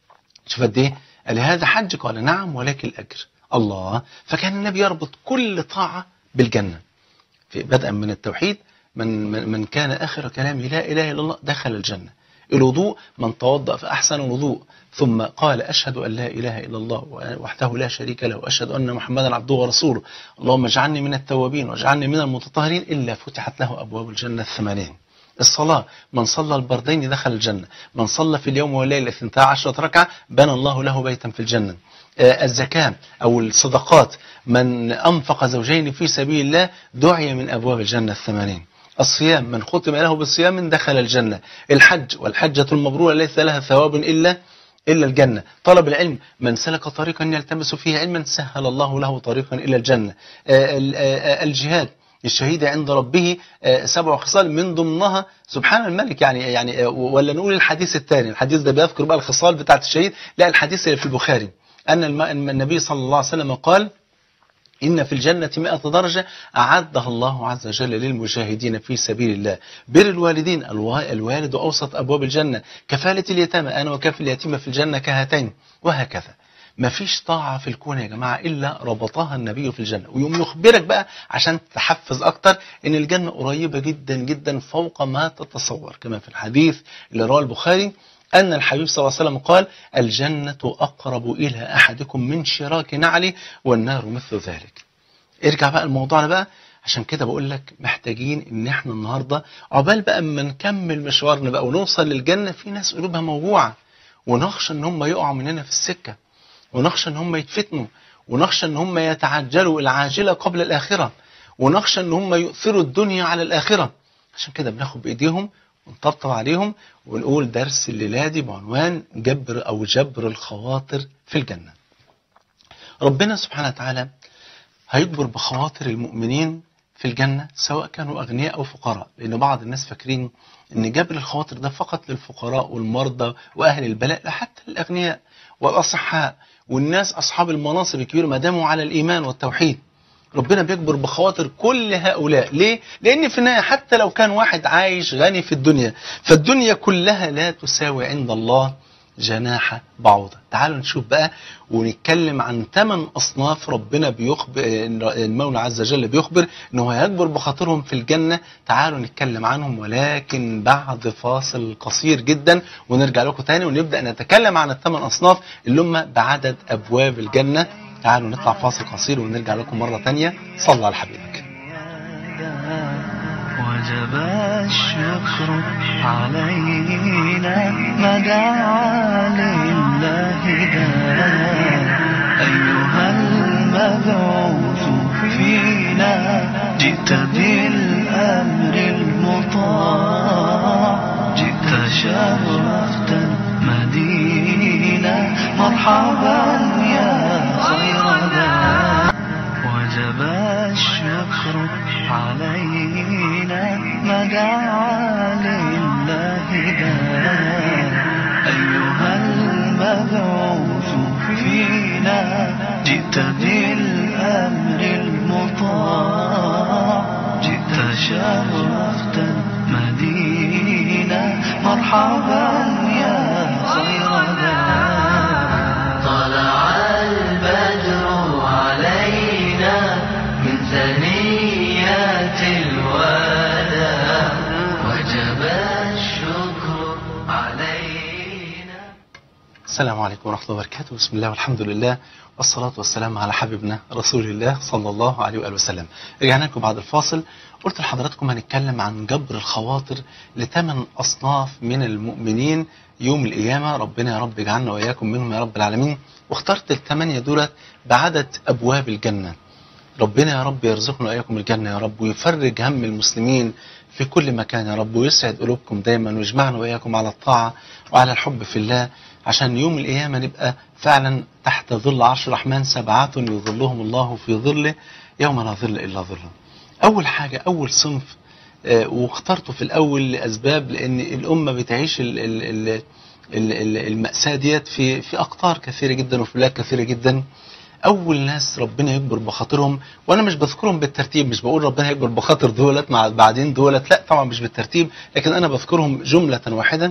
شوف قد ايه قال هذا حج قال نعم ولك الأجر الله فكان النبي يربط كل طاعة بالجنة في بدءا من التوحيد من, من, من كان آخر كلامه لا إله إلا الله دخل الجنة الوضوء من توضأ فأحسن الوضوء ثم قال أشهد أن لا إله إلا الله وحده لا شريك له وأشهد أن محمدا عبده ورسوله اللهم اجعلني من التوابين واجعلني من المتطهرين إلا فتحت له أبواب الجنة الثمانين الصلاة من صلى البردين دخل الجنة من صلى في اليوم والليلة 12 ركعة بنى الله له بيتا في الجنة آه، الزكاة أو الصدقات من أنفق زوجين في سبيل الله دعي من أبواب الجنة الثمانين الصيام من ختم له بالصيام دخل الجنة الحج والحجة المبرورة ليس لها ثواب إلا إلا الجنة طلب العلم من سلك طريقا يلتمس فيه علما سهل الله له طريقا إلى الجنة آه، ال- آه، الجهاد الشهيد عند ربه آه، سبع خصال من ضمنها سبحان الملك يعني يعني آه، ولا نقول الحديث الثاني الحديث ده بيذكر بقى الخصال بتاعت الشهيد لا الحديث اللي في البخاري أن الم- أن النبي صلى الله عليه وسلم قال إن في الجنة مئة درجة أعدها الله عز وجل للمجاهدين في سبيل الله بر الوالدين الوا- الوالد أوسط أبواب الجنة كفالة اليتامى أنا وكافل اليتيمة في الجنة كهاتين وهكذا ما فيش طاعة في الكون يا جماعة إلا ربطها النبي في الجنة ويوم يخبرك بقى عشان تحفز أكتر إن الجنة قريبة جدا جدا فوق ما تتصور كما في الحديث اللي رواه البخاري أن الحبيب صلى الله عليه وسلم قال الجنة أقرب إلى أحدكم من شراك نعلي والنار مثل ذلك ارجع بقى لموضوعنا بقى عشان كده بقول لك محتاجين ان احنا النهارده عقبال بقى اما نكمل مشوارنا بقى ونوصل للجنه في ناس قلوبها موجوعه ونخشى ان هم يقعوا مننا في السكه ونخشى ان هم يتفتنوا ونخشى ان هم يتعجلوا العاجله قبل الاخره ونخشى ان هم يؤثروا الدنيا على الاخره عشان كده بناخد بايديهم ونطبطب عليهم ونقول درس الليله دي بعنوان جبر او جبر الخواطر في الجنه ربنا سبحانه وتعالى هيجبر بخواطر المؤمنين في الجنة سواء كانوا أغنياء أو فقراء لأن بعض الناس فاكرين أن جبر الخواطر ده فقط للفقراء والمرضى وأهل البلاء لا حتى الأغنياء والأصحاء والناس أصحاب المناصب الكبيرة ما داموا على الإيمان والتوحيد ربنا بيجبر بخواطر كل هؤلاء ليه؟ لأن في النهاية حتى لو كان واحد عايش غني في الدنيا فالدنيا كلها لا تساوي عند الله جناح بعوضة تعالوا نشوف بقى ونتكلم عن ثمان أصناف ربنا بيخبر المولى عز وجل بيخبر أنه هيجبر بخاطرهم في الجنة تعالوا نتكلم عنهم ولكن بعد فاصل قصير جدا ونرجع لكم تاني ونبدأ نتكلم عن الثمان أصناف اللي هم بعدد أبواب الجنة تعالوا نطلع فاصل قصير ونرجع لكم مرة تانية صلى على حبيبك وجب الشكر علينا ما دعا لله داء أيها المبعوث فينا جئت بالأمر المطاع جئت شرفت المدينة مرحبا يا خير داء وجب الشكر علينا ما دعا لله داء أيها المبعوث فينا جئت بالأمر المطاع جئت شرفت المدينة مرحبا يا خير داء طلع البدر علينا من ثنيات الوداع وجب الشكر علينا السلام عليكم ورحمة الله وبركاته بسم الله والحمد لله والصلاة والسلام على حبيبنا رسول الله صلى الله عليه وآله وسلم رجعنا لكم بعد الفاصل قلت لحضراتكم هنتكلم عن جبر الخواطر لثمان أصناف من المؤمنين يوم القيامة ربنا يا رب يجعلنا وإياكم منهم يا رب العالمين واخترت الثمانية دولت بعدد أبواب الجنة ربنا يا رب يرزقنا وإياكم الجنة يا رب ويفرج هم المسلمين في كل مكان يا رب ويسعد قلوبكم دايما ويجمعنا وإياكم على الطاعة وعلى الحب في الله عشان يوم القيامة نبقى فعلا تحت ظل عرش الرحمن سبعة يظلهم الله في ظله يوم لا ظل إلا ظله أول حاجة أول صنف آه، واخترته في الأول لأسباب لأن الأمة بتعيش ال ال ال ال ال المأساة ديت في في أقطار كثيرة جدا وفي بلاد كثيرة جدا أول ناس ربنا يكبر بخاطرهم وأنا مش بذكرهم بالترتيب مش بقول ربنا يكبر بخاطر دولت مع بعدين دولت لا طبعا مش بالترتيب لكن أنا بذكرهم جملة واحدة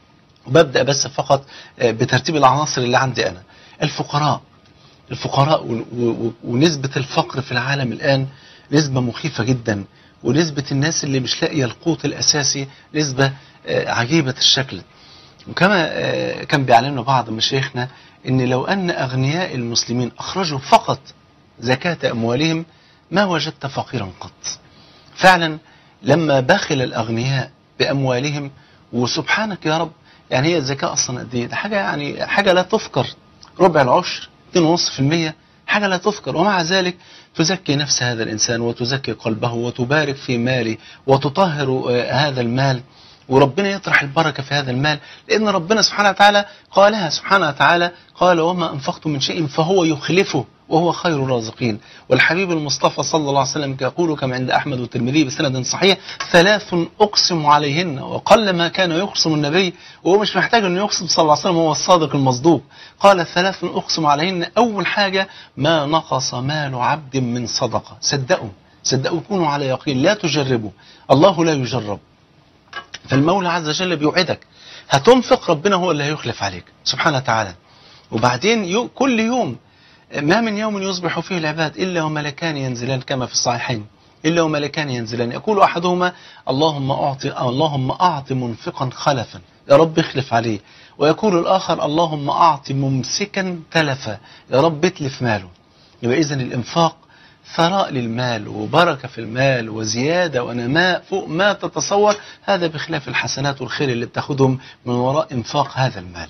وببدأ بس فقط آه، بترتيب العناصر اللي عندي أنا الفقراء الفقراء و- و- ونسبة الفقر في العالم الآن نسبة مخيفة جدا ونسبة الناس اللي مش لاقية القوت الأساسي نسبة آه، عجيبة الشكل وكما آه، كان بيعلمنا بعض مشايخنا ان لو ان اغنياء المسلمين اخرجوا فقط زكاة اموالهم ما وجدت فقيرا قط فعلا لما بخل الاغنياء باموالهم وسبحانك يا رب يعني هي الزكاة اصلا قد ايه ده حاجة يعني حاجة لا تذكر ربع العشر 2.5% حاجة لا تذكر ومع ذلك تزكي نفس هذا الإنسان وتزكي قلبه وتبارك في ماله وتطهر آه، هذا المال وربنا يطرح البركة في هذا المال لأن ربنا سبحانه وتعالى قالها سبحانه وتعالى قال وما أنفقتم من شيء فهو يخلفه وهو خير الرازقين والحبيب المصطفى صلى الله عليه وسلم يقول كما عند أحمد والترمذي بسند صحيح ثلاث أقسم عليهن وقل ما كان يقسم النبي وهو مش محتاج أنه يقسم صلى الله عليه وسلم هو الصادق المصدوق قال ثلاث أقسم عليهن أول حاجة ما نقص مال عبد من صدقة صدقوا صدقوا كونوا على يقين لا تجربوا الله لا يجرب فالمولى عز وجل بيوعدك هتنفق ربنا هو اللي هيخلف عليك سبحانه وتعالى وبعدين يو كل يوم ما من يوم يصبح فيه العباد إلا وملكان ينزلان كما في الصحيحين إلا وملكان ينزلان يقول أحدهما اللهم أعطي اللهم أعط منفقا خلفا يا رب اخلف عليه ويقول الآخر اللهم أعط ممسكا تلفا يا رب اتلف ماله يبقى إذن الإنفاق ثراء للمال وبركة في المال وزيادة ونماء فوق ما تتصور هذا بخلاف الحسنات والخير اللي بتاخدهم من وراء إنفاق هذا المال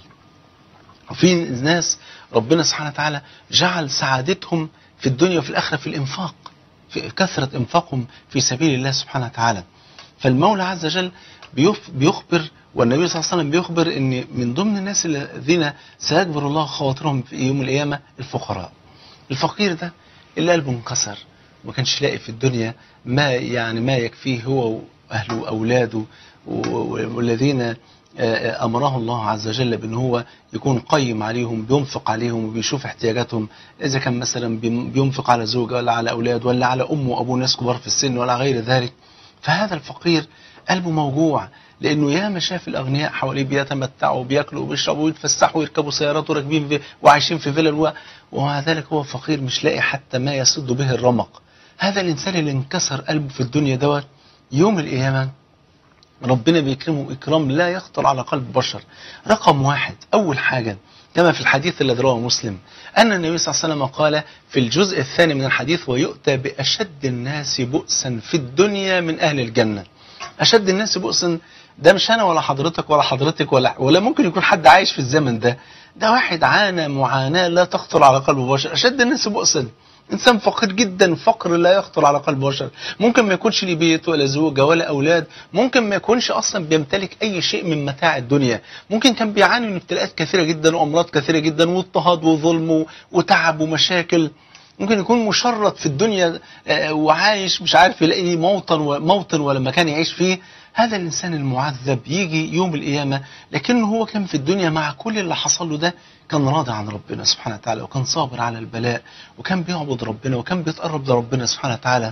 وفي ناس ربنا سبحانه وتعالى جعل سعادتهم في الدنيا وفي الآخرة في الإنفاق في كثرة إنفاقهم في سبيل الله سبحانه وتعالى فالمولى عز وجل بيف- بيخبر والنبي صلى الله عليه وسلم بيخبر ان من ضمن الناس الذين سيجبر الله خواطرهم في يوم القيامة الفقراء الفقير ده اللي قلبه انكسر ما كانش لاقي في الدنيا ما يعني ما يكفيه هو واهله واولاده و- و- والذين آه، آه، امره الله عز وجل بان هو يكون قيم عليهم بينفق عليهم وبيشوف احتياجاتهم اذا كان مثلا بيم- بينفق على زوجه ولا على اولاد ولا على امه وابوه ناس كبار في السن ولا غير ذلك فهذا الفقير قلبه موجوع لانه ياما شاف الاغنياء حواليه بيتمتعوا وبياكلوا وبيشربوا ويتفسحوا ويركبوا سيارات وراكبين في وعايشين في فيلل و- ومع ذلك هو فقير مش لاقي حتى ما يسد به الرمق هذا الانسان اللي انكسر قلبه في الدنيا دوت يوم القيامه ربنا بيكرمه إكرام لا يخطر على قلب بشر رقم واحد أول حاجة كما في الحديث الذي رواه مسلم أن النبي صلى الله عليه وسلم قال في الجزء الثاني من الحديث ويؤتى بأشد الناس بؤسا في الدنيا من أهل الجنة أشد الناس بؤسا ده مش أنا ولا حضرتك ولا حضرتك ولا ولا ممكن يكون حد عايش في الزمن ده ده واحد عانى معاناة لا تخطر على قلب بشر أشد الناس بؤسا انسان فقير جدا فقر لا يخطر على قلب بشر ممكن ما يكونش ليه بيت ولا زوجه ولا اولاد ممكن ما يكونش اصلا بيمتلك اي شيء من متاع الدنيا ممكن كان بيعاني من ابتلاءات كثيره جدا وامراض كثيره جدا واضطهاد وظلم و- وتعب ومشاكل ممكن يكون مشرد في الدنيا آه، وعايش مش عارف يلاقي موطن و- موطن ولا مكان يعيش فيه هذا الانسان المعذب يجي يوم القيامه لكنه هو كان في الدنيا مع كل اللي حصل له ده كان راضي عن ربنا سبحانه وتعالى وكان صابر على البلاء وكان بيعبد ربنا وكان بيتقرب لربنا سبحانه وتعالى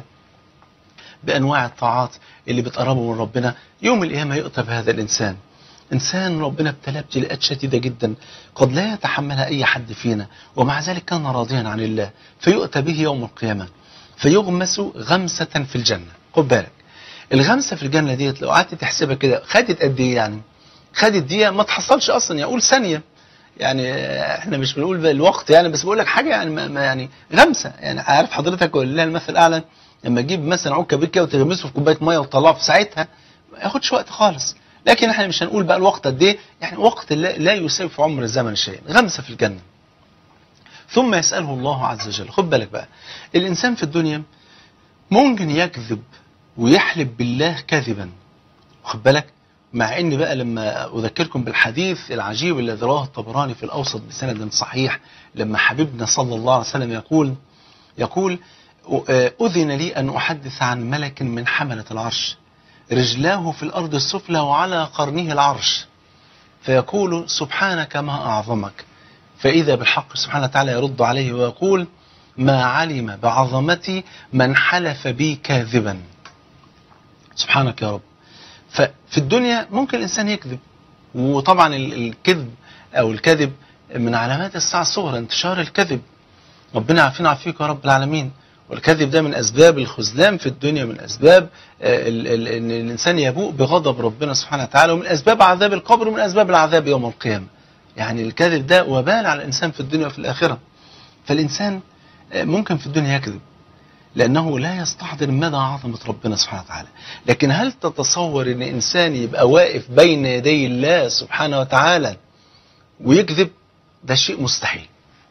بانواع الطاعات اللي بتقربه من ربنا يوم القيامه يؤتى بهذا الانسان انسان ربنا ابتلاه ابتلاءات شديده جدا قد لا يتحملها اي حد فينا ومع ذلك كان راضيا عن الله فيؤتى به يوم القيامه فيغمس غمسه في الجنه خد بالك الغمسه في الجنه ديت لو قعدت تحسبها كده خدت قد ايه يعني خدت دقيقه ما تحصلش اصلا يقول ثانيه يعني آه، احنا مش بنقول بقى الوقت يعني بس بقول لك حاجه يعني ما ما يعني غمسه يعني عارف حضرتك ولله المثل الاعلى لما تجيب مثلا عود كبير كده وتغمسه في كوبايه ميه وتطلعه في ساعتها ما ياخدش وقت خالص لكن احنا مش هنقول بقى الوقت قد ايه يعني وقت لا, لا يساوي في عمر الزمن شيء غمسه في الجنه ثم يساله الله عز وجل خد بالك بقى الانسان في الدنيا ممكن يكذب ويحلف بالله كذبا خد بالك مع ان بقى لما اذكركم بالحديث العجيب الذي رواه الطبراني في الاوسط بسند صحيح لما حبيبنا صلى الله عليه وسلم يقول يقول اذن لي ان احدث عن ملك من حمله العرش رجلاه في الارض السفلى وعلى قرنه العرش فيقول سبحانك ما اعظمك فاذا بالحق سبحانه وتعالى يرد عليه ويقول ما علم بعظمتي من حلف بي كاذبا سبحانك يا رب ففي الدنيا ممكن الانسان يكذب وطبعا ال- الكذب او الكذب من علامات الساعه الصغرى انتشار الكذب ربنا يعافينا ويعافيك يا رب العالمين والكذب ده من اسباب الخذلان في الدنيا من اسباب آه، ال- ال- ان الانسان يبوء بغضب ربنا سبحانه وتعالى ومن اسباب عذاب القبر ومن اسباب العذاب يوم القيامه يعني الكذب ده وبال على الانسان في الدنيا وفي الاخره فالانسان آه، ممكن في الدنيا يكذب لأنه لا يستحضر مدى عظمة ربنا سبحانه وتعالى لكن هل تتصور أن إنسان يبقى واقف بين يدي الله سبحانه وتعالى ويكذب ده شيء مستحيل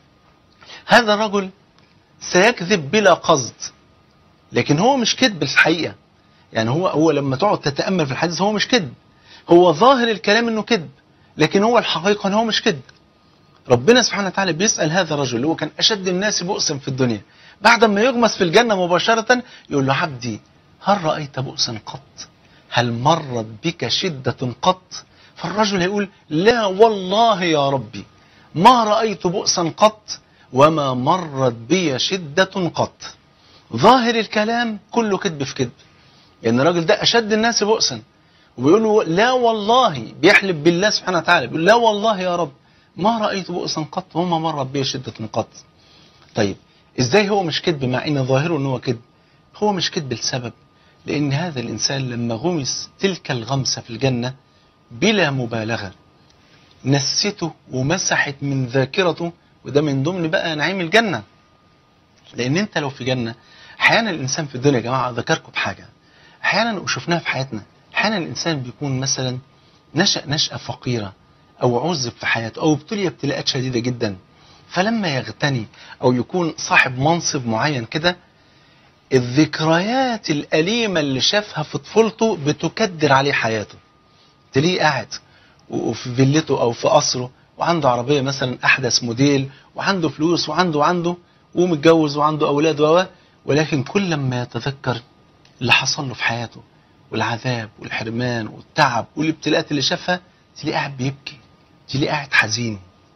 هذا الرجل سيكذب بلا قصد لكن هو مش كذب الحقيقة يعني هو هو لما تقعد تتأمل في الحديث هو مش كذب هو ظاهر الكلام انه كذب لكن هو الحقيقة ان هو مش كذب ربنا سبحانه وتعالى بيسأل هذا الرجل اللي هو كان أشد الناس بؤسا في الدنيا بعد ما يغمس في الجنة مباشرة يقول له عبدي هل رأيت بؤسا قط هل مرت بك شدة قط فالرجل يقول لا والله يا ربي ما رأيت بؤسا قط وما مرت بي شدة قط ظاهر الكلام كله كذب في كذب لأن الراجل ده أشد الناس بؤسا وبيقول له لا والله بيحلف بالله سبحانه وتعالى بيقول لا والله يا رب ما رأيت بؤسا قط وما مرت بي شدة قط طيب ازاي هو مش كذب مع ان ظاهره ان هو كذب هو مش كذب لسبب لان هذا الانسان لما غمس تلك الغمسة في الجنة بلا مبالغة نسته ومسحت من ذاكرته وده من ضمن بقى نعيم الجنة لان انت لو في جنة احيانا الانسان في الدنيا يا جماعة اذكركم بحاجة احيانا وشفناها في حياتنا احيانا الانسان بيكون مثلا نشأ نشأة فقيرة او عذب في حياته او ابتلي ابتلاءات شديدة جدا فلما يغتني او يكون صاحب منصب معين كده الذكريات الأليمة اللي شافها في طفولته بتكدر عليه حياته تلاقيه قاعد وفي فيلته أو في قصره وعنده عربية مثلا أحدث موديل وعنده فلوس وعنده وعنده ومتجوز وعنده أولاد و ولكن كل ما يتذكر اللي حصل له في حياته والعذاب والحرمان والتعب والابتلاءات اللي شافها تلاقيه قاعد بيبكي تلاقيه قاعد حزين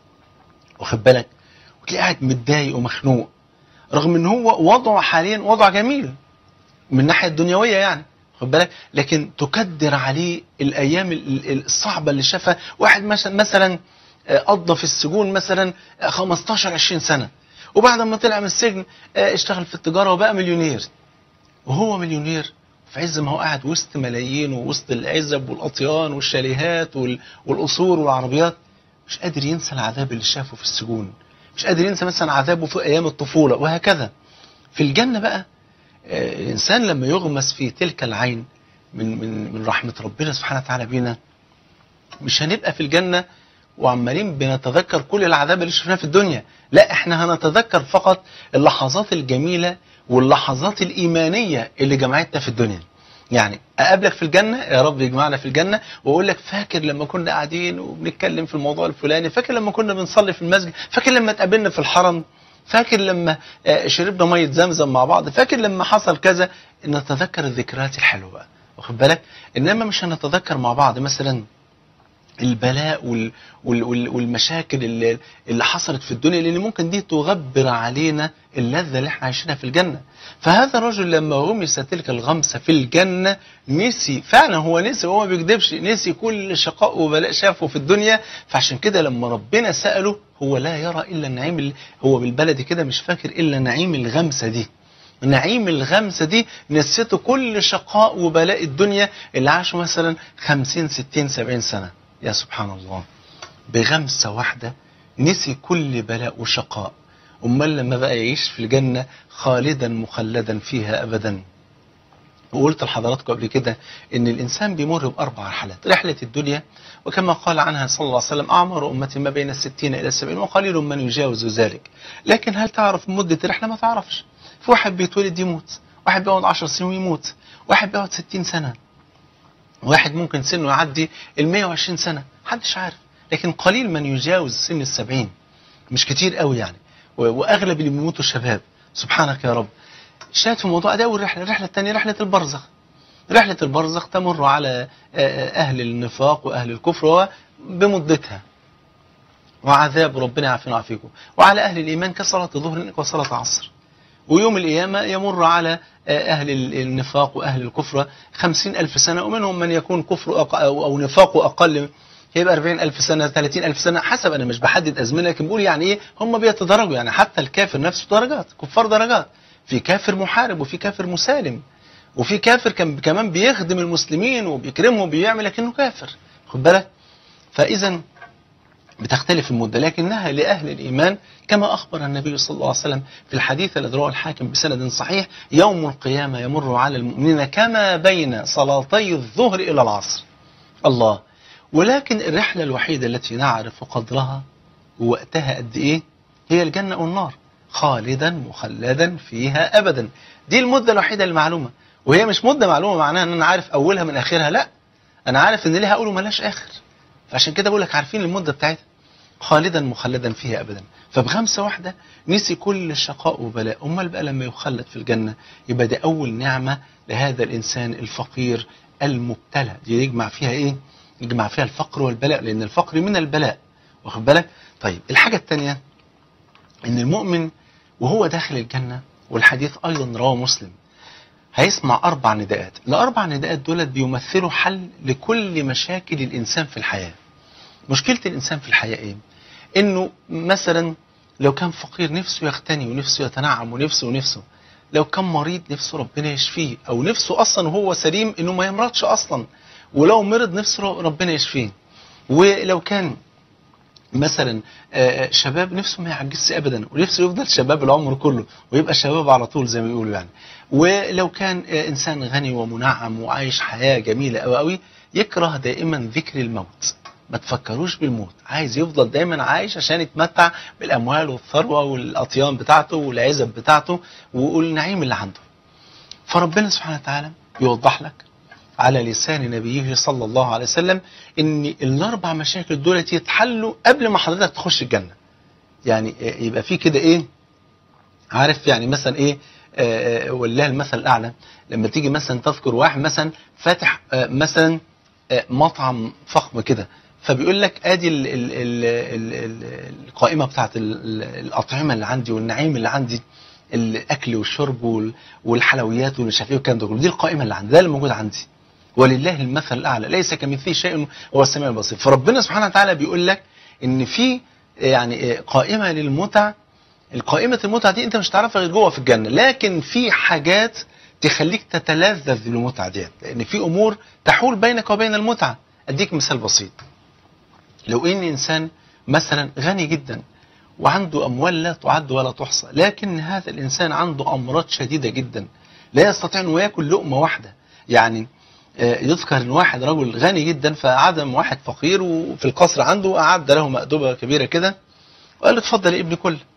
واخد بالك وتلاقيه قاعد متضايق ومخنوق رغم ان هو وضعه حاليا وضع جميل من الناحيه الدنيويه يعني خد بالك لكن تكدر عليه الايام ال- ال- الصعبه اللي شافها واحد مثلا مثلا آه، قضى في السجون مثلا آه، 15 20 سنه وبعد ما طلع من السجن آه، اشتغل في التجاره وبقى مليونير وهو مليونير في عز ما هو قاعد وسط ملايين ووسط العزب والاطيان والشاليهات وال- والقصور والعربيات مش قادر ينسى العذاب اللي شافه في السجون مش قادر ينسى مثلا عذابه في ايام الطفوله وهكذا في الجنه بقى آه، الانسان لما يغمس في تلك العين من من من رحمه ربنا سبحانه وتعالى بينا مش هنبقى في الجنه وعمالين بنتذكر كل العذاب اللي شفناه في الدنيا لا احنا هنتذكر فقط اللحظات الجميله واللحظات الايمانيه اللي جمعتنا في الدنيا يعني اقابلك في الجنه يا رب يجمعنا في الجنه واقول لك فاكر لما كنا قاعدين وبنتكلم في الموضوع الفلاني فاكر لما كنا بنصلي في المسجد فاكر لما اتقابلنا في الحرم فاكر لما آه، شربنا ميه زمزم مع بعض فاكر لما حصل كذا نتذكر الذكريات الحلوه بقى واخد بالك انما مش هنتذكر مع بعض مثلا البلاء وال وال وال والمشاكل اللي, اللي حصلت في الدنيا لان ممكن دي تغبر علينا اللذه اللي احنا عايشينها في الجنه فهذا الرجل لما غمس تلك الغمسه في الجنه نسي فعلا هو نسي وهو ما بيكذبش نسي كل شقاء وبلاء شافه في الدنيا فعشان كده لما ربنا ساله هو لا يرى الا النعيم اللي هو بالبلدي كده مش فاكر الا نعيم الغمسه دي نعيم الغمسة دي نسيته كل شقاء وبلاء الدنيا اللي عاشوا مثلا خمسين ستين سبعين سنة يا سبحان الله بغمسة واحدة نسي كل بلاء وشقاء امال لما بقى يعيش في الجنه خالدا مخلدا فيها ابدا وقلت لحضراتكم قبل كده ان الانسان بيمر باربع رحلات رحله الدنيا وكما قال عنها صلى الله عليه وسلم اعمار امتي ما بين الستين الى السبعين وقليل من يجاوز ذلك لكن هل تعرف مده الرحله ما تعرفش في واحد بيتولد يموت واحد بيقعد 10 سنين ويموت واحد بيقعد 60 سنه واحد ممكن سنه يعدي ال 120 سنه محدش عارف لكن قليل من يجاوز سن السبعين مش كتير قوي يعني و- واغلب اللي بيموتوا شباب سبحانك يا رب شاهد في الموضوع ده اول رحله الرحله الثانيه رحله البرزخ رحله البرزخ تمر على آه، آه، اهل النفاق واهل الكفر بمدتها وعذاب ربنا يعافينا ويعافيكم وعلى اهل الايمان كصلاه ظهر وصلاه عصر ويوم القيامة يمر على آه، أهل ال- النفاق وأهل الكفر خمسين ألف سنة ومنهم من يكون كفر أق- أو أو نفاقه أقل هيبقى أربعين ألف سنة ثلاثين ألف سنة حسب أنا مش بحدد أزمنة لكن بقول يعني إيه هم بيتدرجوا يعني حتى الكافر نفسه درجات كفار درجات في كافر محارب وفي كافر مسالم وفي كافر كان كمان بيخدم المسلمين وبيكرمهم وبيعمل لكنه كافر خد بالك فإذا بتختلف المدة لكنها لأهل الإيمان كما أخبر النبي صلى الله عليه وسلم في الحديث الذي رواه الحاكم بسند صحيح يوم القيامة يمر على المؤمنين كما بين صلاتي الظهر إلى العصر الله ولكن الرحلة الوحيدة التي نعرف قدرها ووقتها قد إيه هي الجنة والنار خالدا مخلدا فيها أبدا دي المدة الوحيدة المعلومة وهي مش مدة معلومة معناها أن أنا عارف أولها من آخرها لا أنا عارف أن ليها أول وملاش آخر فعشان كده بقول لك عارفين المدة بتاعتها خالدا مخلدا فيها ابدا فبخمسه واحده نسي كل شقاء وبلاء امال بقى لما يخلد في الجنه يبقى دي اول نعمه لهذا الانسان الفقير المبتلى دي يجمع فيها ايه يجمع فيها الفقر والبلاء لان الفقر من البلاء واخد بالك طيب الحاجه الثانيه ان المؤمن وهو داخل الجنه والحديث ايضا رواه مسلم هيسمع اربع نداءات الاربع نداءات دولت بيمثلوا حل لكل مشاكل الانسان في الحياه مشكلة الإنسان في الحياة إيه؟ إنه مثلا لو كان فقير نفسه يغتني ونفسه يتنعم ونفسه ونفسه لو كان مريض نفسه ربنا يشفيه أو نفسه أصلا وهو سليم إنه ما يمرضش أصلا ولو مرض نفسه ربنا يشفيه ولو كان مثلا آه، شباب نفسه ما يعجزش ابدا ونفسه يفضل شباب العمر كله ويبقى شباب على طول زي ما بيقولوا يعني ولو كان آه، انسان غني ومنعم وعايش حياه جميله قوي قوي يكره دائما ذكر الموت ما تفكروش بالموت عايز يفضل دايما عايش عشان يتمتع بالاموال والثروه والاطيان بتاعته والعزب بتاعته والنعيم اللي عنده فربنا سبحانه وتعالى يوضح لك على لسان نبيه صلى الله عليه وسلم ان الاربع مشاكل دول يتحلوا قبل ما حضرتك تخش الجنه يعني آه، يبقى في كده ايه عارف يعني مثلا ايه آه، آه، والله المثل الاعلى لما تيجي مثلا تذكر واحد مثلا فاتح آه، مثلا آه، مطعم فخم كده فبيقول لك ادي ال ال ال ال ال القائمه بتاعت ال- ال- الاطعمه اللي عندي والنعيم اللي عندي الاكل والشرب وال- والحلويات والمش عارف ايه والكلام ده كله دي القائمه اللي عندي ده اللي موجود عندي ولله المثل الاعلى ليس كمثله شيء هو السميع البصير فربنا سبحانه وتعالى بيقول لك ان في يعني قائمه للمتع القائمه المتعه دي انت مش هتعرفها غير جوه في الجنه لكن في حاجات تخليك تتلذذ بالمتعه ديت لان في امور تحول بينك وبين المتعه اديك مثال بسيط لو ان انسان مثلا غني جدا وعنده اموال لا تعد ولا تحصى لكن هذا الانسان عنده امراض شديده جدا لا يستطيع انه ياكل لقمه واحده يعني آه، يذكر ان واحد رجل غني جدا فعدم واحد فقير وفي القصر عنده اعد له مأدبه كبيره كده وقال له اتفضل يا ابني كل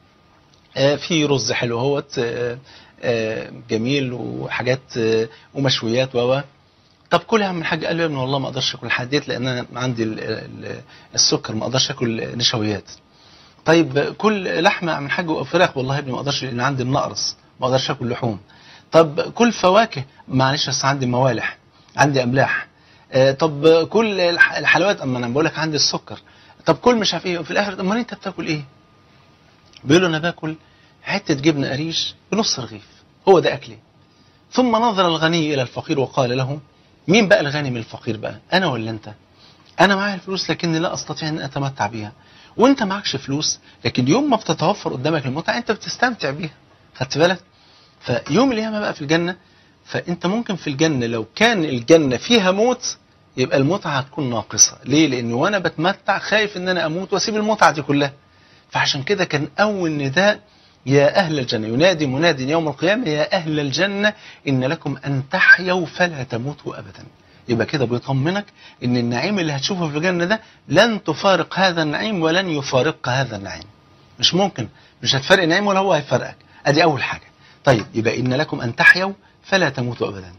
آه، في رز حلو اهوت آه، آه، جميل وحاجات آه، ومشويات و طب كل يا عم الحاج قال له يا ابني والله ما اقدرش اكل حديت لان انا عندي ال- ال- السكر ما اقدرش اكل نشويات طيب كل لحمه يا عم الحاج وفراخ والله يا ابني ما اقدرش لان عندي النقرس ما اقدرش اكل لحوم طب كل فواكه معلش بس عندي موالح عندي املاح آه، طب كل الح- الحلويات اما انا بقول لك عندي السكر طب كل مش عارف ايه وفي الاخر امال انت بتاكل ايه بيقول له انا باكل حته جبنه قريش بنص رغيف هو ده اكلي ثم نظر الغني الى الفقير وقال له مين بقى الغني من الفقير بقى انا ولا انت انا معايا الفلوس لكني لا استطيع ان اتمتع بيها وانت معكش فلوس لكن يوم ما بتتوفر قدامك المتعه انت بتستمتع بيها خدت بالك فيوم القيامه بقى في الجنه فانت ممكن في الجنه لو كان الجنه فيها موت يبقى المتعة هتكون ناقصة ليه لان وانا بتمتع خايف ان انا اموت واسيب المتعة دي كلها فعشان كده كان اول نداء يا أهل الجنة ينادي مناد يوم القيامة يا أهل الجنة إن لكم أن تحيوا فلا تموتوا أبدا يبقى كده بيطمنك إن النعيم اللي هتشوفه في الجنة ده لن تفارق هذا النعيم ولن يفارق هذا النعيم مش ممكن مش هتفرق نعيم ولا هو هيفرقك ادي اول حاجه طيب يبقى ان لكم ان تحيوا فلا تموتوا ابدا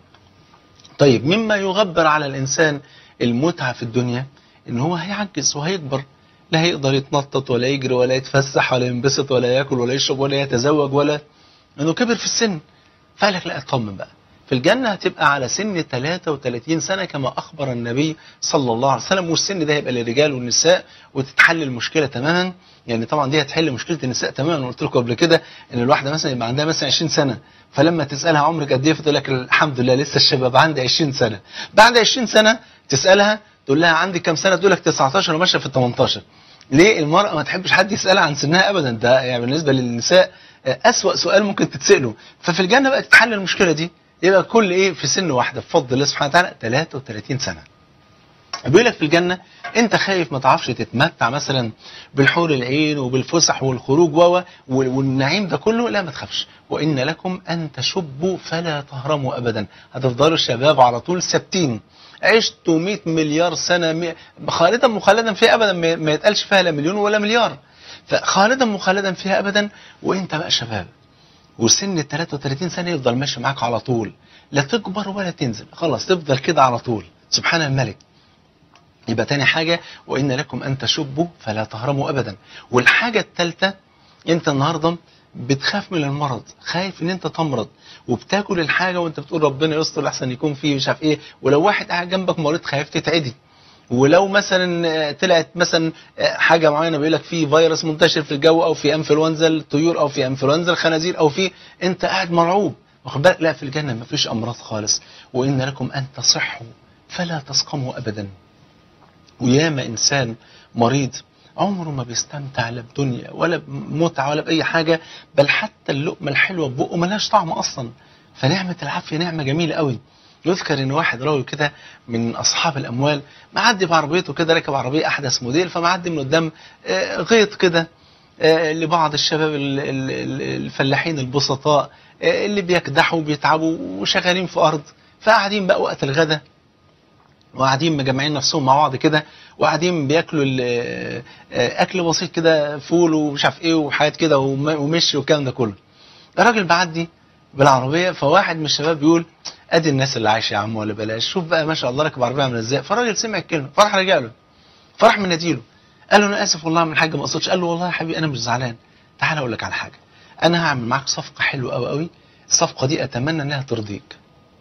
طيب مما يغبر على الانسان المتعه في الدنيا ان هو هيعجز وهيكبر لا هيقدر يتنطط ولا يجري ولا يتفسح ولا ينبسط ولا ياكل ولا يشرب ولا يتزوج ولا انه كبر في السن فقال لك لا اطمن بقى في الجنة هتبقى على سن 33 سنة كما أخبر النبي صلى الله عليه وسلم والسن ده هيبقى للرجال والنساء وتتحل المشكلة تماما يعني طبعا دي هتحل مشكلة النساء تماما قلت لكم قبل كده إن الواحدة مثلا يبقى عندها مثلا 20 سنة فلما تسألها عمرك قد إيه فتقول لك الحمد لله لسه الشباب عندي 20 سنة بعد 20 سنة تسألها تقول لها عندي كام سنة تقول لك 19 وماشية في ال 18 ليه المرأة ما تحبش حد يسألها عن سنها أبدا ده يعني بالنسبة للنساء أسوأ سؤال ممكن تتسأله ففي الجنة بقى تتحل المشكلة دي يبقى كل ايه في سن واحده بفضل الله سبحانه وتعالى 33 سنه بيقول لك في الجنه انت خايف ما تعرفش تتمتع مثلا بالحور العين وبالفسح والخروج و والنعيم ده كله لا ما تخافش وان لكم ان تشبوا فلا تهرموا ابدا هتفضلوا الشباب على طول ثابتين عشتوا 100 مليار سنه مي... خالدا مخلدا فيها ابدا ما يتقالش فيها لا مليون ولا مليار فخالدا مخلدا فيها ابدا وانت بقى شباب وسن ال 33 سنة يفضل ماشي معاك على طول لا تكبر ولا تنزل خلاص تفضل كده على طول سبحان الملك يبقى تاني حاجة وإن لكم أن تشبوا فلا تهرموا أبدا والحاجة الثالثة أنت النهاردة بتخاف من المرض خايف ان انت تمرض وبتاكل الحاجة وانت بتقول ربنا يستر لحسن يكون فيه مش عارف ايه ولو واحد قاعد جنبك مريض خايف تتعدي ولو مثلا طلعت مثلا حاجه معينه بيقول لك في فيروس منتشر في الجو او في انفلونزا الطيور او في انفلونزا الخنازير او في انت قاعد مرعوب واخد بالك لا في الجنه ما فيش امراض خالص وان لكم ان تصحوا فلا تسقموا ابدا وياما انسان مريض عمره ما بيستمتع لا بدنيا ولا بمتعه ولا باي حاجه بل حتى اللقمه الحلوه ببقه ملهاش طعم اصلا فنعمه العافيه نعمه جميله قوي يذكر ان واحد راوي كده من اصحاب الاموال معدي بعربيته كده راكب عربيه احدث موديل فمعدي من قدام غيط كده لبعض الشباب الفلاحين البسطاء اللي بيكدحوا وبيتعبوا وشغالين في ارض فقاعدين بقى وقت الغداء وقاعدين مجمعين نفسهم مع بعض كده وقاعدين بياكلوا اكل بسيط كده فول ومش عارف ايه وحاجات كده ومشي والكلام ده كله الراجل بعدي بالعربيه فواحد من الشباب بيقول ادي الناس اللي عايشه يا عم ولا بلاش شوف بقى ما شاء الله راكب عربيه عامله ازاي فالراجل سمع الكلمه فراح رجع له فراح مناديله قال له انا اسف والله من حاجه ما اقصدش قال له والله يا حبيبي انا مش زعلان تعال اقول لك على حاجه انا هعمل معاك صفقه حلوه قوي قوي الصفقه دي اتمنى انها ترضيك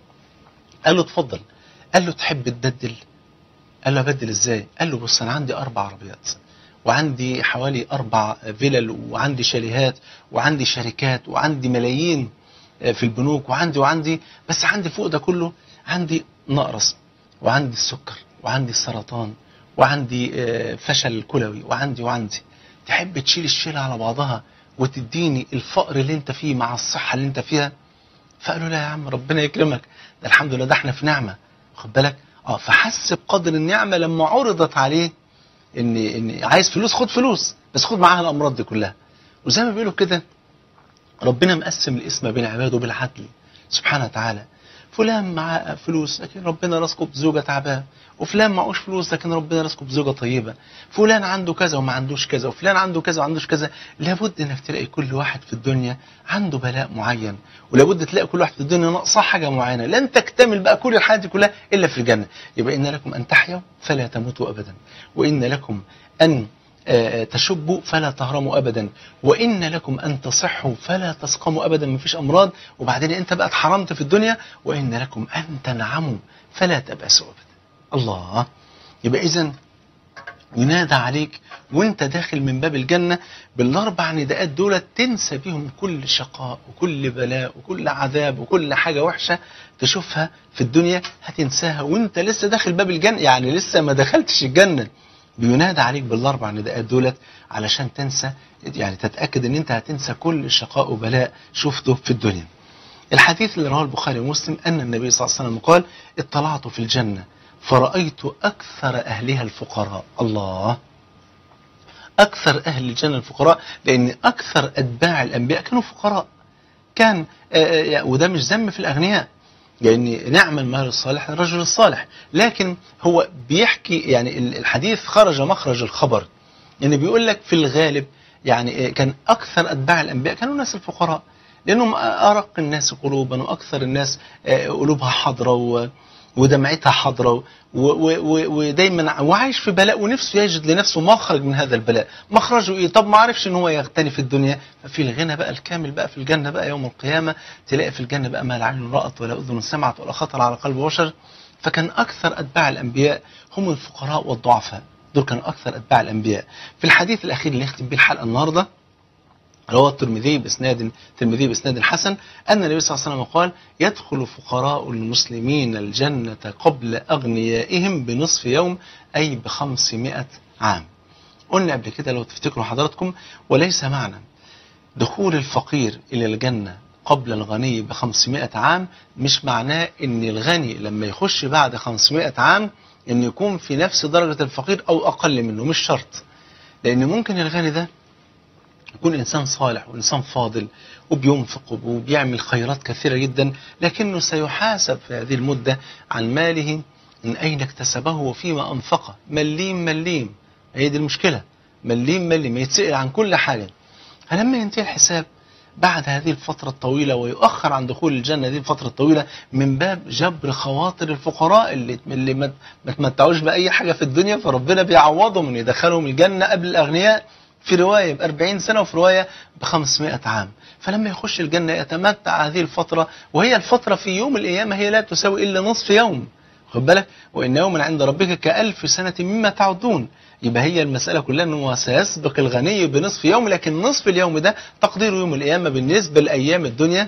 قال له اتفضل قال له تحب تبدل قال له ابدل ازاي قال له بص انا عندي اربع عربيات وعندي حوالي اربع فيلل وعندي شاليهات وعندي شركات وعندي ملايين في البنوك وعندي وعندي بس عندي فوق ده كله عندي نقرس وعندي السكر وعندي السرطان وعندي فشل كلوي وعندي وعندي تحب تشيل الشيلة على بعضها وتديني الفقر اللي انت فيه مع الصحة اللي انت فيها فقالوا لا يا عم ربنا يكرمك ده الحمد لله ده احنا في نعمة خد بالك اه فحس بقدر النعمة لما عرضت عليه ان ان عايز فلوس خد فلوس بس خد معاها الامراض دي كلها وزي ما بيقولوا كده ربنا مقسم الاسم بين عباده بالعدل سبحانه وتعالى فلان معاه فلوس لكن ربنا رزقه بزوجة تعبان وفلان معهوش فلوس لكن ربنا رزقه بزوجة طيبة فلان عنده كذا وما عندوش كذا وفلان عنده كذا وما عندوش كذا لابد انك تلاقي كل واحد في الدنيا عنده بلاء معين ولابد تلاقي كل واحد في الدنيا ناقصاه حاجة معينة لن تكتمل بقى كل الحاجات دي كلها إلا في الجنة يبقى إن لكم أن تحيوا فلا تموتوا أبدا وإن لكم أن تشبوا فلا تهرموا ابدا وان لكم ان تصحوا فلا تسقموا ابدا ما فيش امراض وبعدين انت بقى اتحرمت في الدنيا وان لكم ان تنعموا فلا تبأسوا ابدا الله يبقى اذا ينادى عليك وانت داخل من باب الجنة بالاربع نداءات دول تنسى بيهم كل شقاء وكل بلاء وكل عذاب وكل حاجة وحشة تشوفها في الدنيا هتنساها وانت لسه داخل باب الجنة يعني لسه ما دخلتش الجنة بينادى عليك بالاربع نداءات دولت علشان تنسى يعني تتاكد ان انت هتنسى كل شقاء وبلاء شفته في الدنيا. الحديث اللي رواه البخاري ومسلم ان النبي صلى الله عليه وسلم قال: اطلعت في الجنه فرأيت أكثر أهلها الفقراء الله أكثر أهل الجنة الفقراء لأن أكثر أتباع الأنبياء كانوا فقراء كان آه، آه، وده مش ذم في الأغنياء يعني نعم المال الصالح الرجل الصالح لكن هو بيحكي يعني الحديث خرج مخرج الخبر يعني بيقول لك في الغالب يعني آه، كان أكثر أتباع الأنبياء كانوا الناس الفقراء لأنهم أرق الناس قلوبا وأكثر الناس آه، قلوبها حاضرة و- ودمعتها حاضرة و- و- و- ودايما وعايش في بلاء ونفسه يجد لنفسه مخرج من هذا البلاء مخرجه ايه طب ما عرفش ان هو يغتني في الدنيا في الغنى بقى الكامل بقى في الجنة بقى يوم القيامة تلاقي في الجنة بقى ما لا عين رأت ولا أذن سمعت ولا خطر على قلب بشر فكان أكثر أتباع الأنبياء هم الفقراء والضعفاء دول كانوا أكثر أتباع الأنبياء في الحديث الأخير اللي نختم بيه الحلقة النهاردة روى الترمذي باسناد الترمذي باسناد حسن ان النبي صلى الله عليه وسلم قال يدخل فقراء المسلمين الجنه قبل اغنيائهم بنصف يوم اي ب 500 عام. قلنا قبل كده لو تفتكروا حضراتكم وليس معنى دخول الفقير الى الجنه قبل الغني ب 500 عام مش معناه ان الغني لما يخش بعد 500 عام ان يكون في نفس درجه الفقير او اقل منه مش شرط. لان ممكن الغني ده يكون إنسان صالح وإنسان فاضل وبينفق وبيعمل خيرات كثيرة جدا لكنه سيحاسب في هذه المدة عن ماله من أين اكتسبه وفيما أنفقه مليم مليم هي دي المشكلة مليم مليم يتسأل عن كل حاجة فلما ينتهي الحساب بعد هذه الفترة الطويلة ويؤخر عن دخول الجنة هذه الفترة الطويلة من باب جبر خواطر الفقراء اللي اللي ما ما تمتعوش بأي حاجة في الدنيا فربنا بيعوضهم إن يدخلهم الجنة قبل الأغنياء في رواية ب 40 سنة وفي رواية ب 500 عام فلما يخش الجنة يتمتع هذه الفترة وهي الفترة في يوم القيامة هي لا تساوي إلا نصف يوم خد بالك وإن يوما عند ربك كألف سنة مما تعدون يبقى هي المسألة كلها أنه سيسبق الغني بنصف يوم لكن نصف اليوم ده تقدير يوم القيامة بالنسبة لأيام الدنيا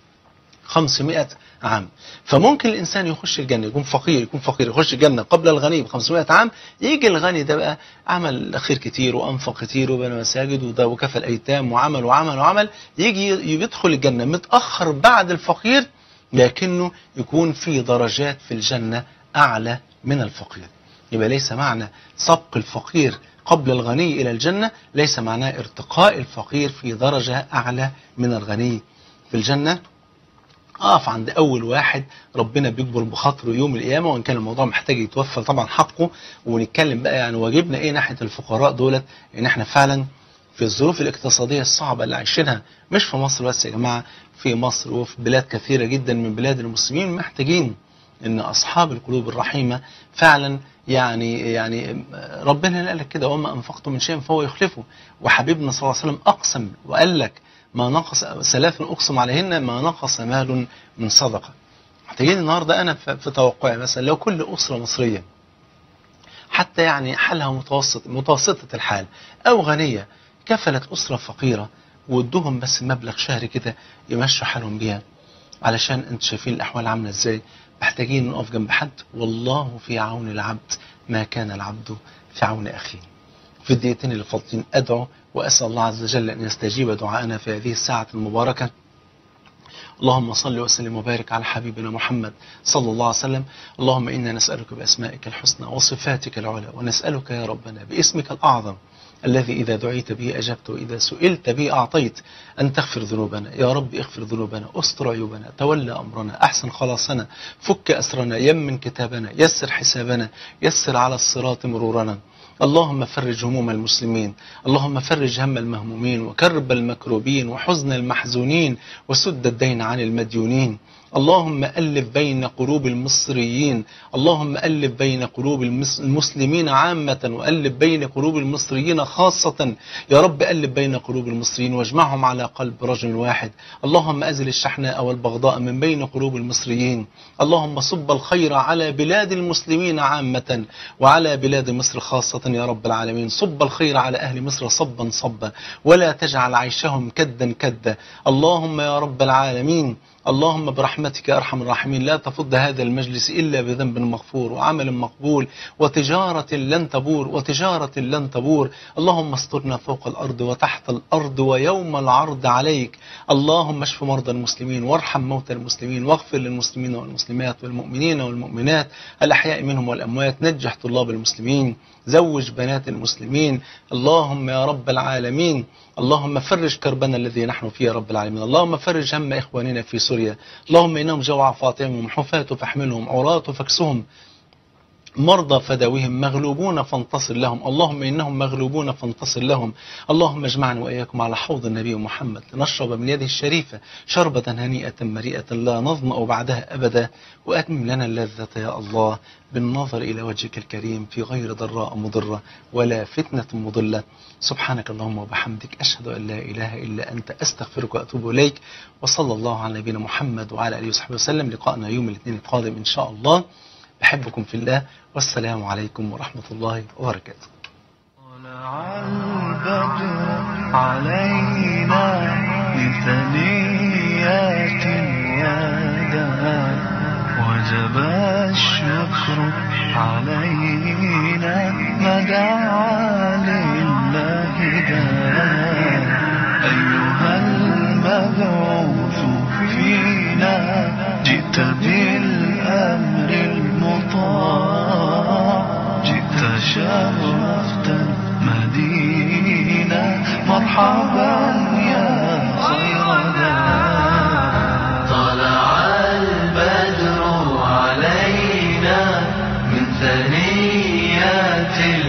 500 عام فممكن الانسان يخش الجنه يكون فقير يكون فقير يخش الجنه قبل الغني ب 500 عام يجي الغني ده بقى عمل خير كتير وانفق كتير وبنى مساجد وده وكفى الايتام وعمل وعمل وعمل يجي يدخل الجنه متاخر بعد الفقير لكنه يكون في درجات في الجنه اعلى من الفقير يبقى ليس معنى سبق الفقير قبل الغني الى الجنه ليس معناه ارتقاء الفقير في درجه اعلى من الغني في الجنه اقف عند اول واحد ربنا بيكبر بخاطره يوم القيامه وان كان الموضوع محتاج يتوفى طبعا حقه ونتكلم بقى يعني واجبنا ايه ناحيه الفقراء دولت ان احنا فعلا في الظروف الاقتصاديه الصعبه اللي عايشينها مش في مصر بس يا جماعه في مصر وفي بلاد كثيره جدا من بلاد المسلمين محتاجين ان اصحاب القلوب الرحيمه فعلا يعني يعني ربنا اللي قال لك كده وما انفقتم من شيء فهو يخلفه وحبيبنا صلى الله عليه وسلم اقسم وقال لك ما نقص ثلاث اقسم عليهن ما نقص مال من صدقه محتاجين النهارده انا في في توقعي مثلا لو كل اسره مصريه حتى يعني حالها متوسط متوسطه الحال او غنيه كفلت اسره فقيره وادوهم بس مبلغ شهري كده يمشوا حالهم بيها علشان انتوا شايفين الاحوال عامله ازاي محتاجين نقف جنب حد والله في عون العبد ما كان العبد في عون اخيه في الدقيقتين اللي فاضلين ادعو واسال الله عز وجل ان يستجيب دعاءنا في هذه الساعه المباركه اللهم صل وسلم وبارك على حبيبنا محمد صلى الله عليه وسلم اللهم انا نسالك باسمائك الحسنى وصفاتك العلى ونسالك يا ربنا باسمك الاعظم الذي إذا دعيت به أجبت وإذا سئلت به أعطيت أن تغفر ذنوبنا يا رب اغفر ذنوبنا استر عيوبنا تولى أمرنا أحسن خلاصنا فك أسرنا يمن كتابنا يسر حسابنا يسر على الصراط مرورنا اللهم فرج هموم المسلمين اللهم فرج هم المهمومين وكرب المكروبين وحزن المحزونين وسد الدين عن المديونين اللهم ألف بين قلوب المصريين اللهم ألف بين قلوب المس- المسلمين عامة وألف بين قلوب المصريين خاصة يا رب ألف بين قلوب المصريين واجمعهم على قلب رجل واحد اللهم أزل الشحناء والبغضاء من بين قلوب المصريين اللهم صب الخير على بلاد المسلمين عامة وعلى بلاد مصر خاصة يا رب العالمين صب الخير على أهل مصر صبا صبا ولا تجعل عيشهم كدا كدا اللهم يا رب العالمين اللهم برحمتك يا أرحم الراحمين لا تفض هذا المجلس إلا بذنب مغفور وعمل مقبول وتجارة لن تبور وتجارة لن تبور اللهم استرنا فوق الأرض وتحت الأرض ويوم العرض عليك اللهم اشف مرضى المسلمين وارحم موتى المسلمين واغفر للمسلمين والمسلمات والمؤمنين والمؤمنات الأحياء منهم والأموات نجح طلاب المسلمين زوج بنات المسلمين اللهم يا رب العالمين اللهم فرج كربنا الذي نحن فيه يا رب العالمين اللهم فرج هم إخواننا في سوريا اللهم إنهم جوع فاطمهم حفاة فاحملهم عراة فاكسهم مرضى فداوهم مغلوبون فانتصر لهم اللهم إنهم مغلوبون فانتصر لهم اللهم اجمعنا وإياكم على حوض النبي محمد لنشرب من يده الشريفة شربة هنيئة مريئة لا نظمأ بعدها أبدا وأتمم لنا اللذة يا الله بالنظر إلى وجهك الكريم في غير ضراء مضرة ولا فتنة مضلة سبحانك اللهم وبحمدك أشهد أن لا إله إلا أنت أستغفرك وأتوب إليك وصلى الله على نبينا محمد وعلى آله وصحبه وسلم لقاءنا يوم الاثنين القادم إن شاء الله أحبكم في الله والسلام عليكم ورحمة الله وبركاته طلع البدر علينا من ثنيات الوداع وجب الشكر علينا ما دعا لله داع أيها المبعوث فينا جئت بالأمر المطاع جئت شرفت المدينة مرحبا يا خير داع طلع البدر علينا من ثنيات